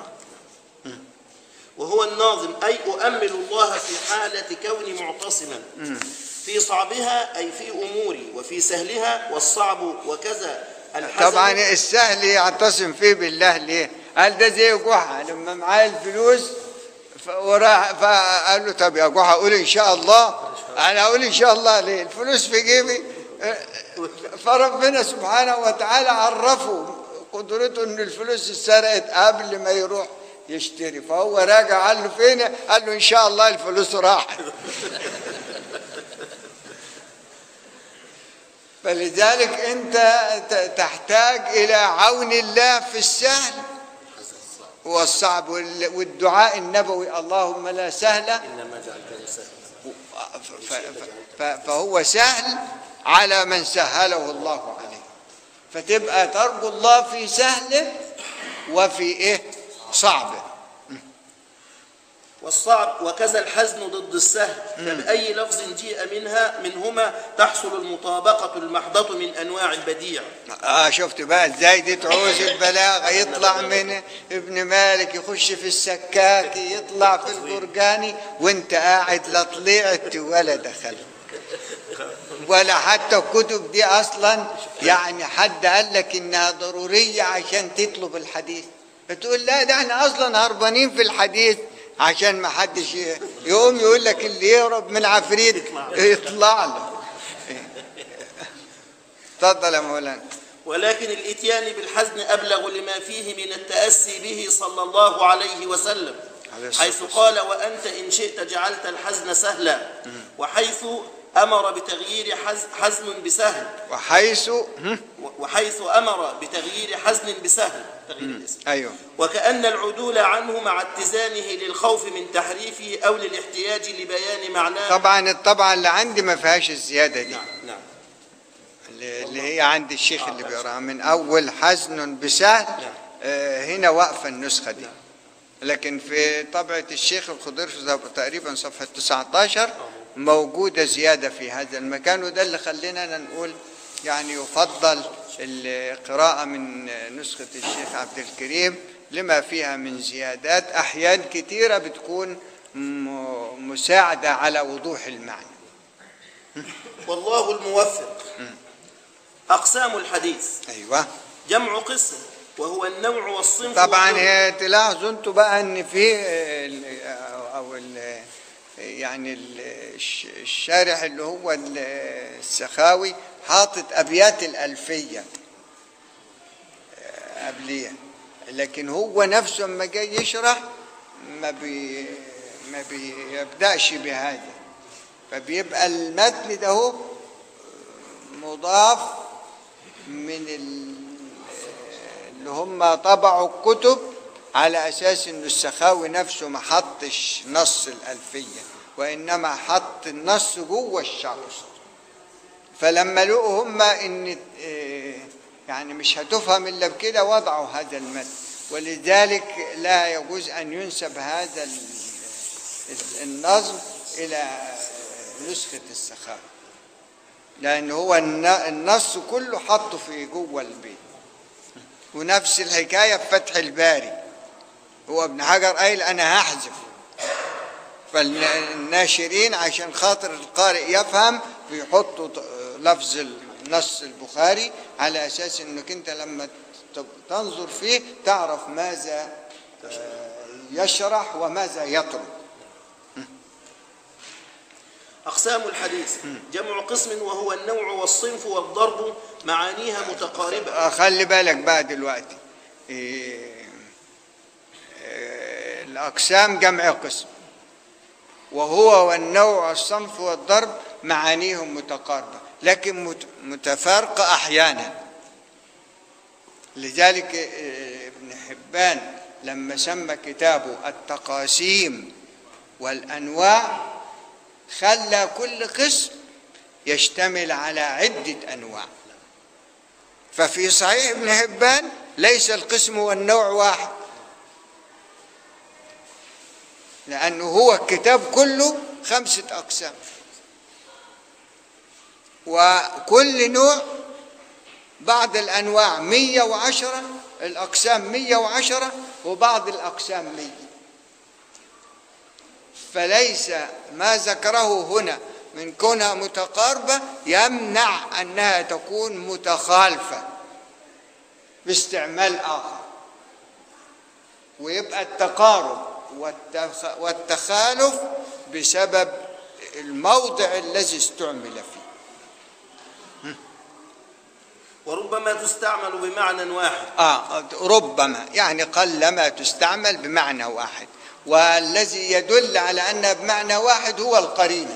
وهو الناظم أي أؤمل الله في حالة كوني معتصما في صعبها أي في أموري وفي سهلها والصعب وكذا الحسن طبعا السهل يعتصم فيه بالله ليه قال ده زي جحا لما معاه الفلوس ف- وراح فقال له طب يا جحا قول ان شاء الله انا اقول ان شاء الله ليه الفلوس في جيبي فربنا سبحانه وتعالى عرفه قدرته ان الفلوس اتسرقت قبل ما يروح يشتري فهو راجع قال له فين قال له ان شاء الله الفلوس راحت فلذلك انت ت- تحتاج الى عون الله في السهل والصعب وال- والدعاء النبوي اللهم لا سهل إنما جعلته سهلا ف- ف- ف- فهو سهل على من سهله الله عليه فتبقى ترجو الله في سهله وفي ايه صعبه والصعب وكذا الحزن ضد السهل فبأي لفظ جيء منها منهما تحصل المطابقة المحضة من أنواع البديع اه شفت بقى ازاي دي تعوز البلاغه يطلع من ابن مالك يخش في السكاكي يطلع في الجرجاني وانت قاعد لا طلعت ولا دخلت ولا حتى الكتب دي اصلا يعني حد قال لك انها ضروريه عشان تطلب الحديث بتقول لا ده احنا اصلا هربانين في الحديث عشان ما حدش ي- يقوم يقول لك اللي يهرب من عفريت يطلع له اتفضل يا مولانا ولكن الإتيان بالحزن أبلغ لما فيه من التأسي به صلى الله عليه وسلم عليه الصلاة حيث قال وأنت إن شئت جعلت الحزن سهلا وحيث أمر بتغيير حز- حزن بسهل وحيث هم؟ وحيث أمر بتغيير حزن بسهل تغيير الاسم ايوه وكأن العدول عنه مع اتزانه للخوف من تحريفه أو للاحتياج لبيان معناه طبعا الطبعه اللي عندي ما فيهاش الزياده دي نعم نعم اللي اللي هي عند الشيخ اللي بيقراها من اول حزن بسهل آه، هنا واقفه النسخه دي لكن في طبعه الشيخ الخضير في تقريبا صفحه 19 موجوده زياده في هذا المكان وده اللي خلينا نقول يعني يفضل القراءه من نسخه الشيخ عبد الكريم لما فيها من زيادات احيان كثيره بتكون م- مساعده على وضوح المعنى والله الموفق أقسام الحديث ايوه جمع قسم وهو النوع والصنف طبعا واللون. هي تلاحظوا انتوا بقى ان في ال- او ال يعني ال- الش- الشارح اللي هو ال- السخاوي حاطط ابيات الالفيه آه، قبليه لكن هو نفسه لما جاي يشرح ما بي ما بيبداش بهذا فبيبقى المتن ده هو مضاف من ال- اللي هم طبعوا الكتب على اساس ان السخاوي نفسه ما حطش نص الالفيه وانما حط النص جوه الشرح فلما لقوا هم ان إيه، يعني مش هتفهم الا بكده وضعوا هذا المتن ولذلك لا يجوز ان ينسب هذا ال- النظم الى نسخه السخاوي لان هو الن- النص كله حطه في جوه البيت ونفس الحكايه في فتح الباري هو ابن حجر قايل انا هحذف فالناشرين عشان خاطر القارئ يفهم بيحطوا ط- لفظ النص البخاري على اساس انك انت لما ت- تنظر فيه تعرف ماذا آه، يشرح وماذا يترك أقسام الحديث جمع قسم وهو النوع والصنف والضرب معانيها متقاربة آه، خلي بالك بقى دلوقتي إيه، إيه، الأقسام جمع قسم وهو والنوع والصنف والضرب معانيهم متقاربة لكن مت- متفارقة أحيانا لذلك إيه، ابن حبان لما سمى كتابه التقاسيم والأنواع خلى كل قسم يشتمل على عدة أنواع ففي صحيح ابن حبان ليس القسم والنوع واحد لأنه هو الكتاب كله خمسة أقسام وكل نوع بعض الأنواع مية وعشرة الأقسام مية وعشرة وبعض الأقسام مية فليس ما ذكره هنا من كونها متقاربة يمنع أنها تكون متخالفة باستعمال آخر ويبقى التقارب والتخ- والتخالف بسبب الموضع الذي استعمل فيه وربما تستعمل بمعنى واحد آه ربما يعني قلما تستعمل بمعنى واحد والذي يدل على أنها بمعنى واحد هو القرينة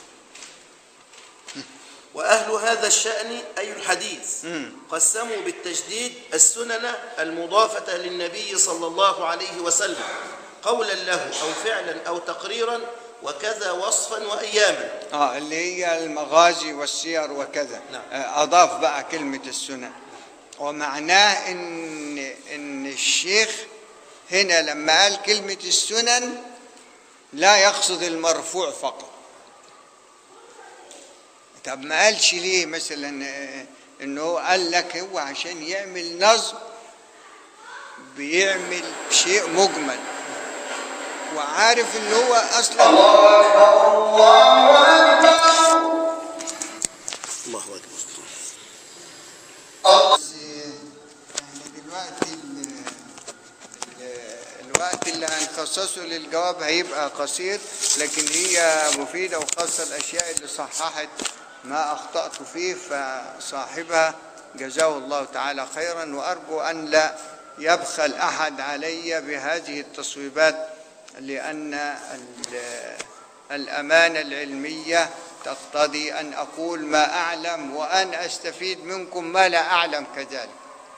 وأهل هذا الشأن أي الحديث قسموا بالتجديد السنن المضافة للنبي صلى الله عليه وسلم قولا له أو فعلا أو تقريرا وكذا وصفا وأياما اه اللي هي المغازي والسير وكذا نعم. آه، اضاف بقى كلمه السنن ومعناه ان ان الشيخ هنا لما قال كلمه السنن لا يقصد المرفوع فقط طب ما قالش ليه مثلا آه، انه هو قال لك هو عشان يعمل نظم بيعمل شيء مجمل وعارف ان هو اصلا الله أكبر احنا دلوقتي ال- ال- الوقت اللي هنخصصه للجواب هيبقى قصير لكن هي مفيدة وخاصة الأشياء اللي صححت ما أخطأت فيه فصاحبها جزاه الله تعالى خيرا وأرجو أن لا يبخل أحد علي بهذه التصويبات لأن ال- الأمانة العلمية تقتضي أن أقول ما أعلم وأن أستفيد منكم ما لا أعلم كذلك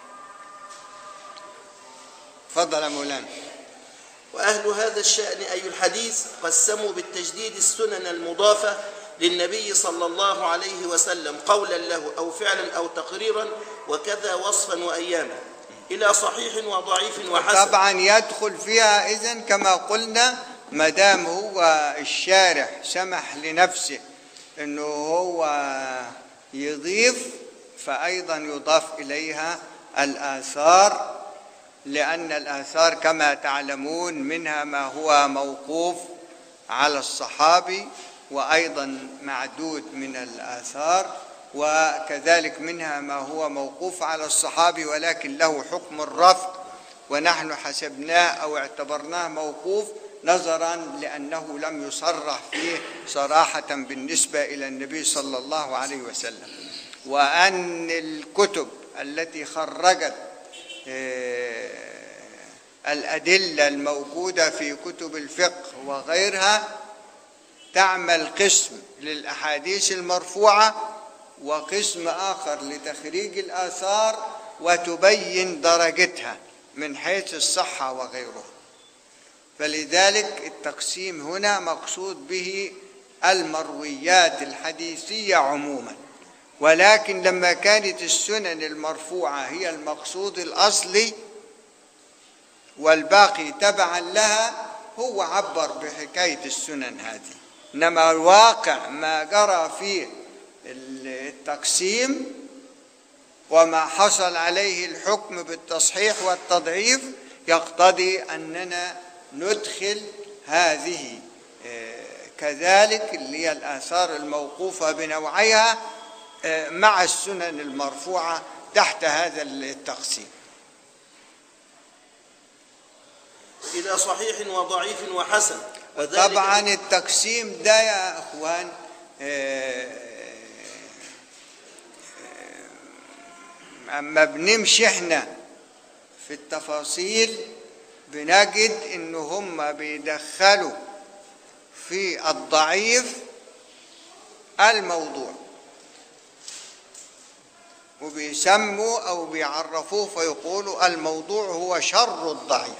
تفضل يا مولانا وأهل هذا الشأن أي الحديث قسموا بالتجديد السنن المضافة للنبي صلى الله عليه وسلم قولا له أو فعلا أو تقريرا وكذا وصفا وأياما إلى صحيح وضعيف وحسن طبعا يدخل فيها إذن كما قلنا ما دام هو الشارح سمح لنفسه أنه هو يضيف فأيضا يضاف إليها الآثار لأن الآثار كما تعلمون منها ما هو موقوف على الصحابي وأيضا معدود من الآثار وكذلك منها ما هو موقوف على الصحابي ولكن له حكم الرفض ونحن حسبناه أو اعتبرناه موقوف نظرا لأنه لم يصرح فيه صراحة بالنسبة إلى النبي صلى الله عليه وسلم وأن الكتب التي خرجت آه، الأدلة الموجودة في كتب الفقه وغيرها تعمل قسم للأحاديث المرفوعة وقسم آخر لتخريج الآثار وتبين درجتها من حيث الصحة وغيرها فلذلك التقسيم هنا مقصود به المرويات الحديثية عموما ولكن لما كانت السنن المرفوعة هي المقصود الأصلي والباقي تبعا لها هو عبر بحكاية السنن هذه إنما الواقع ما جرى فيه التقسيم وما حصل عليه الحكم بالتصحيح والتضعيف يقتضي أننا ندخل هذه آه، كذلك اللي هي الآثار الموقوفة بنوعيها آه، مع السنن المرفوعة تحت هذا التقسيم إلى صحيح وضعيف وحسن وذلك طبعا التقسيم ده يا اخوان آه، آه، اما بنمشي احنا في التفاصيل بنجد ان هم بيدخلوا في الضعيف الموضوع وبيسموا او بيعرفوه فيقولوا الموضوع هو شر الضعيف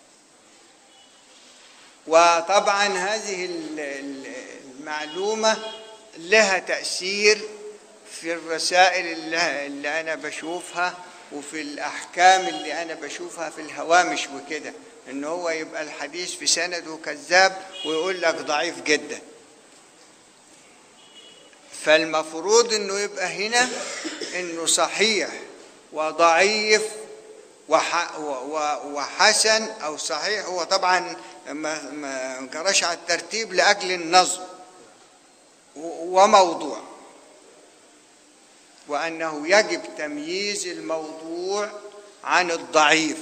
وطبعا هذه ال- ال- المعلومة لها تأثير في الرسائل اللي, اللي أنا بشوفها وفي الأحكام اللي أنا بشوفها في الهوامش وكده إن هو يبقى الحديث في سنده كذاب ويقول لك ضعيف جدا فالمفروض إنه يبقى هنا إنه صحيح وضعيف وح و- و- وحسن او صحيح هو طبعا ما ما انكرش على الترتيب لاجل النظم و- وموضوع وانه يجب تمييز الموضوع عن الضعيف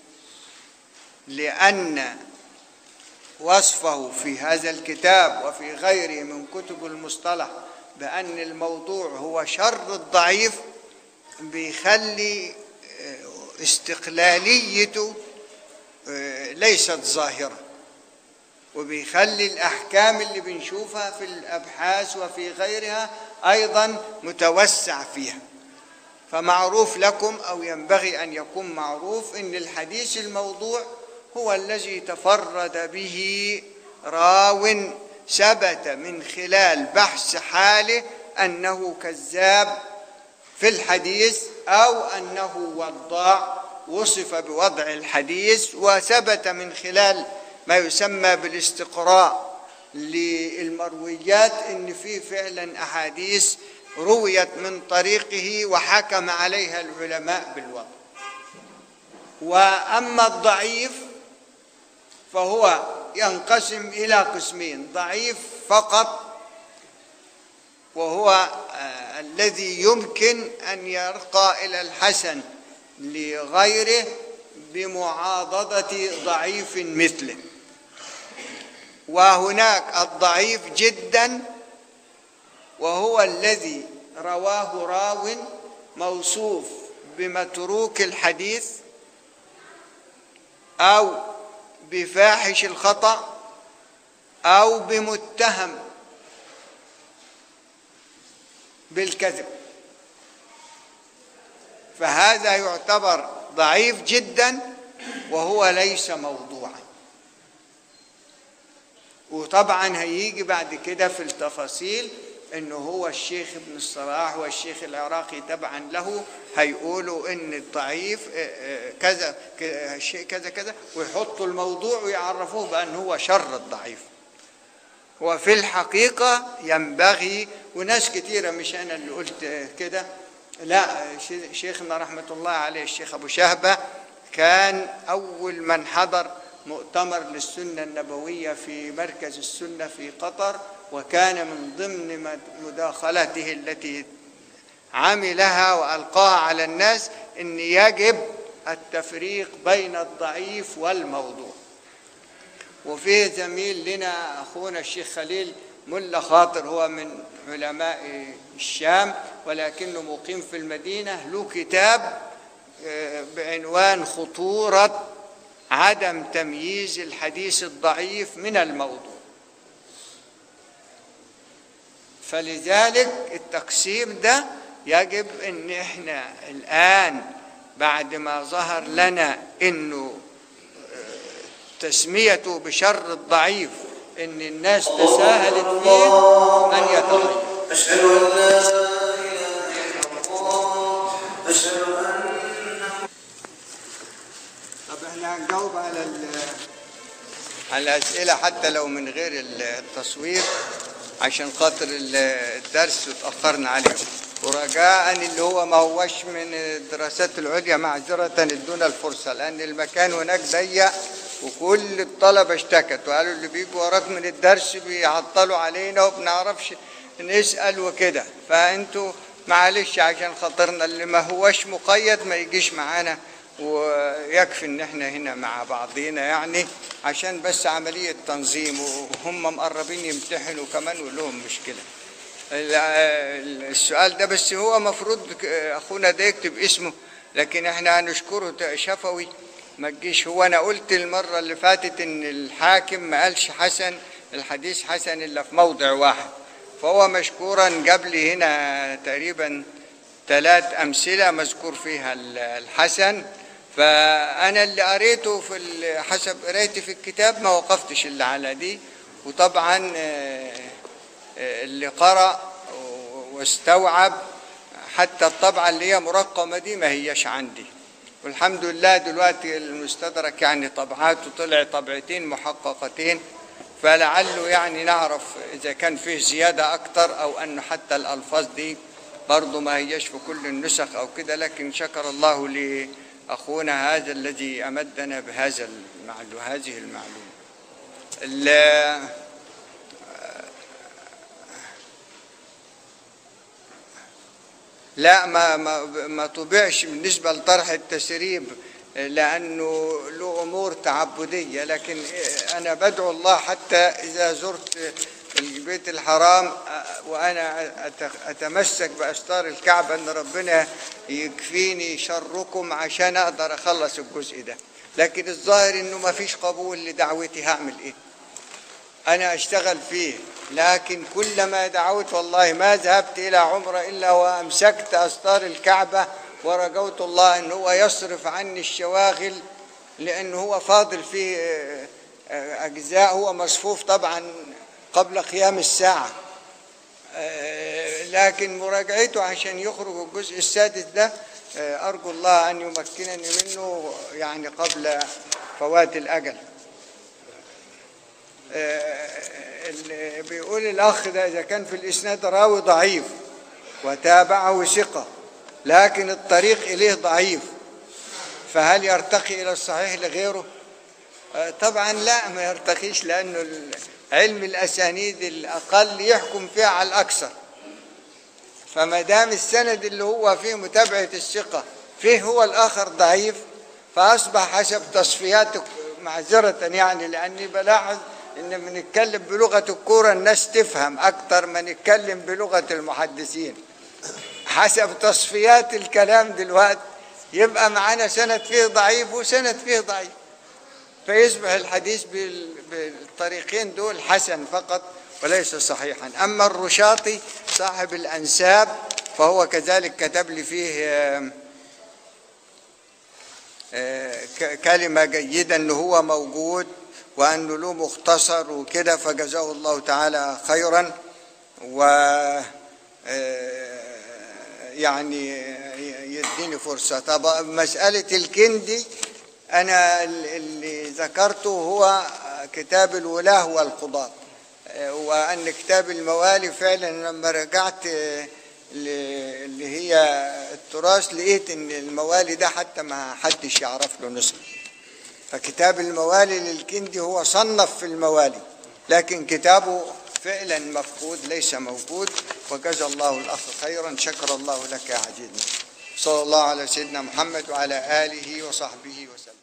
لان وصفه في هذا الكتاب وفي غيره من كتب المصطلح بان الموضوع هو شر الضعيف بيخلي آه، استقلاليته آه، ليست ظاهرة وبيخلي الأحكام اللي بنشوفها في الأبحاث وفي غيرها أيضا متوسع فيها فمعروف لكم أو ينبغي أن يكون معروف أن الحديث الموضوع هو الذي تفرد به راو ثبت من خلال بحث حاله أنه كذاب في الحديث أو أنه وضاع وصف بوضع الحديث وثبت من خلال ما يسمى بالاستقراء للمرويات ان في فعلا احاديث رويت من طريقه وحكم عليها العلماء بالوضع واما الضعيف فهو ينقسم الى قسمين ضعيف فقط وهو آه، الذي يمكن ان يرقى الى الحسن لغيره بمعاضده ضعيف مثله وهناك الضعيف جدا وهو الذي رواه راو موصوف بمتروك الحديث او بفاحش الخطا او بمتهم بالكذب فهذا يعتبر ضعيف جدا وهو ليس موضوعا وطبعا هيجي بعد كده في التفاصيل انه هو الشيخ ابن الصلاح والشيخ العراقي تبعا له هيقولوا ان الضعيف آه، آه، كذا ك- شيء كذا كذا ويحطوا الموضوع ويعرفوه بان هو شر الضعيف وفي الحقيقة ينبغي وناس كتيرة مش أنا اللي قلت كده لا شي- شيخنا رحمة الله عليه الشيخ أبو شهبة كان أول من حضر مؤتمر للسنة النبوية في مركز السنة في قطر وكان من ضمن مد- مداخلته التي عملها وألقاها على الناس أن يجب التفريق بين الضعيف والموضوع وفي زميل لنا اخونا الشيخ خليل ملا خاطر هو من علماء الشام ولكنه مقيم في المدينه له كتاب آه، بعنوان خطوره عدم تمييز الحديث الضعيف من الموضوع فلذلك التقسيم ده يجب ان احنا الان بعد ما ظهر لنا انه تسميته بشر الضعيف ان الناس تساهلت فيه ان يتغير أشهد أن لا إله إلا الله أشهد أن طب احنا هنجاوب على ال- على الاسئله حتى لو من غير التصوير عشان خاطر ال- الدرس اتاخرنا عليه ورجاء اللي هو ما هوش من الدراسات العليا معذره ادونا الفرصه لان المكان هناك ضيق وكل الطلبه اشتكت وقالوا اللي بيجوا وراك من الدرس بيعطلوا علينا وبنعرفش نسال وكده فانتوا معلش عشان خاطرنا اللي ما هوش مقيد ما يجيش معانا ويكفي ان احنا هنا مع بعضينا يعني عشان بس عملية تنظيم وهم مقربين يمتحنوا كمان ولهم مشكلة ال- ال- السؤال ده بس هو مفروض ك- اخونا ده يكتب اسمه لكن احنا هنشكره ت- شفوي ما تجيش هو انا قلت المرة اللي فاتت ان الحاكم ما قالش حسن الحديث حسن الا في موضع واحد فهو مشكورا جاب لي هنا تقريبا ثلاث أمثلة مذكور فيها ال- الحسن فأنا اللي قريته في ال- حسب قرايتي في الكتاب ما وقفتش إلا على دي وطبعا آه، آه، اللي قرأ و- واستوعب حتى الطبعة اللي هي مرقمة دي ما هيش عندي والحمد لله دلوقتي المستدرك يعني طبعاته طلع طبعتين محققتين فلعله يعني نعرف إذا كان فيه زيادة أكتر أو أنه حتى الألفاظ دي برضه ما هيش في كل النسخ أو كده لكن شكر الله لأخونا هذا الذي أمدنا بهذا المعلوم هذه المعلومة ال- لا ما ما ما طبعش بالنسبه لطرح التسريب لانه له امور تعبديه لكن انا بدعو الله حتى اذا زرت البيت الحرام وانا أت- اتمسك باستار الكعبه ان ربنا يكفيني شركم عشان اقدر اخلص الجزء ده لكن الظاهر انه ما فيش قبول لدعوتي هعمل ايه أنا أشتغل فيه لكن كلما دعوت والله ما ذهبت إلى عمرة إلا وأمسكت أستار الكعبة ورجوت الله أن هو يصرف عني الشواغل لأن هو فاضل فيه آه، آه، أجزاء هو مصفوف طبعا قبل قيام الساعة آه، لكن مراجعته عشان يخرج الجزء السادس ده آه، أرجو الله أن يمكنني منه يعني قبل فوات الأجل آه، اللي بيقول الأخ ده إذا كان في الإسناد راوي ضعيف وتابعه ثقة لكن الطريق إليه ضعيف فهل يرتقي إلى الصحيح لغيره؟ آه، طبعا لا ما يرتقيش لأنه علم الأسانيد الأقل يحكم فيها على الأكثر فما دام السند اللي هو فيه متابعة الثقة فيه هو الآخر ضعيف فأصبح حسب تصفيات معذرة يعني لأني بلاحظ إن بنتكلم بلغة الكورة الناس تفهم أكتر ما نتكلم بلغة المحدثين حسب تصفيات الكلام دلوقتي يبقى معانا سند فيه ضعيف وسند فيه ضعيف فيصبح الحديث بال- بالطريقين دول حسن فقط وليس صحيحا أما الرشاطي صاحب الأنساب فهو كذلك كتب لي فيه آم، آه، ك- كلمة جيدة أنه هو موجود وأنه له مختصر وكده فجزاه الله تعالى خيرا و آه، يعني يديني فرصة طب مسألة الكندي أنا ال- اللي ذكرته هو كتاب الولاة والقضاة آه، وأن كتاب الموالي فعلا لما رجعت آه، ل- اللي هي التراث لقيت ان الموالي ده حتى ما حدش يعرف له نسخه فكتاب الموالي للكندي هو صنف في الموالي لكن كتابه فعلا مفقود ليس موجود وجزى الله الاخ خيرا شكر الله لك يا عزيزنا صلى الله على سيدنا محمد وعلى اله وصحبه وسلم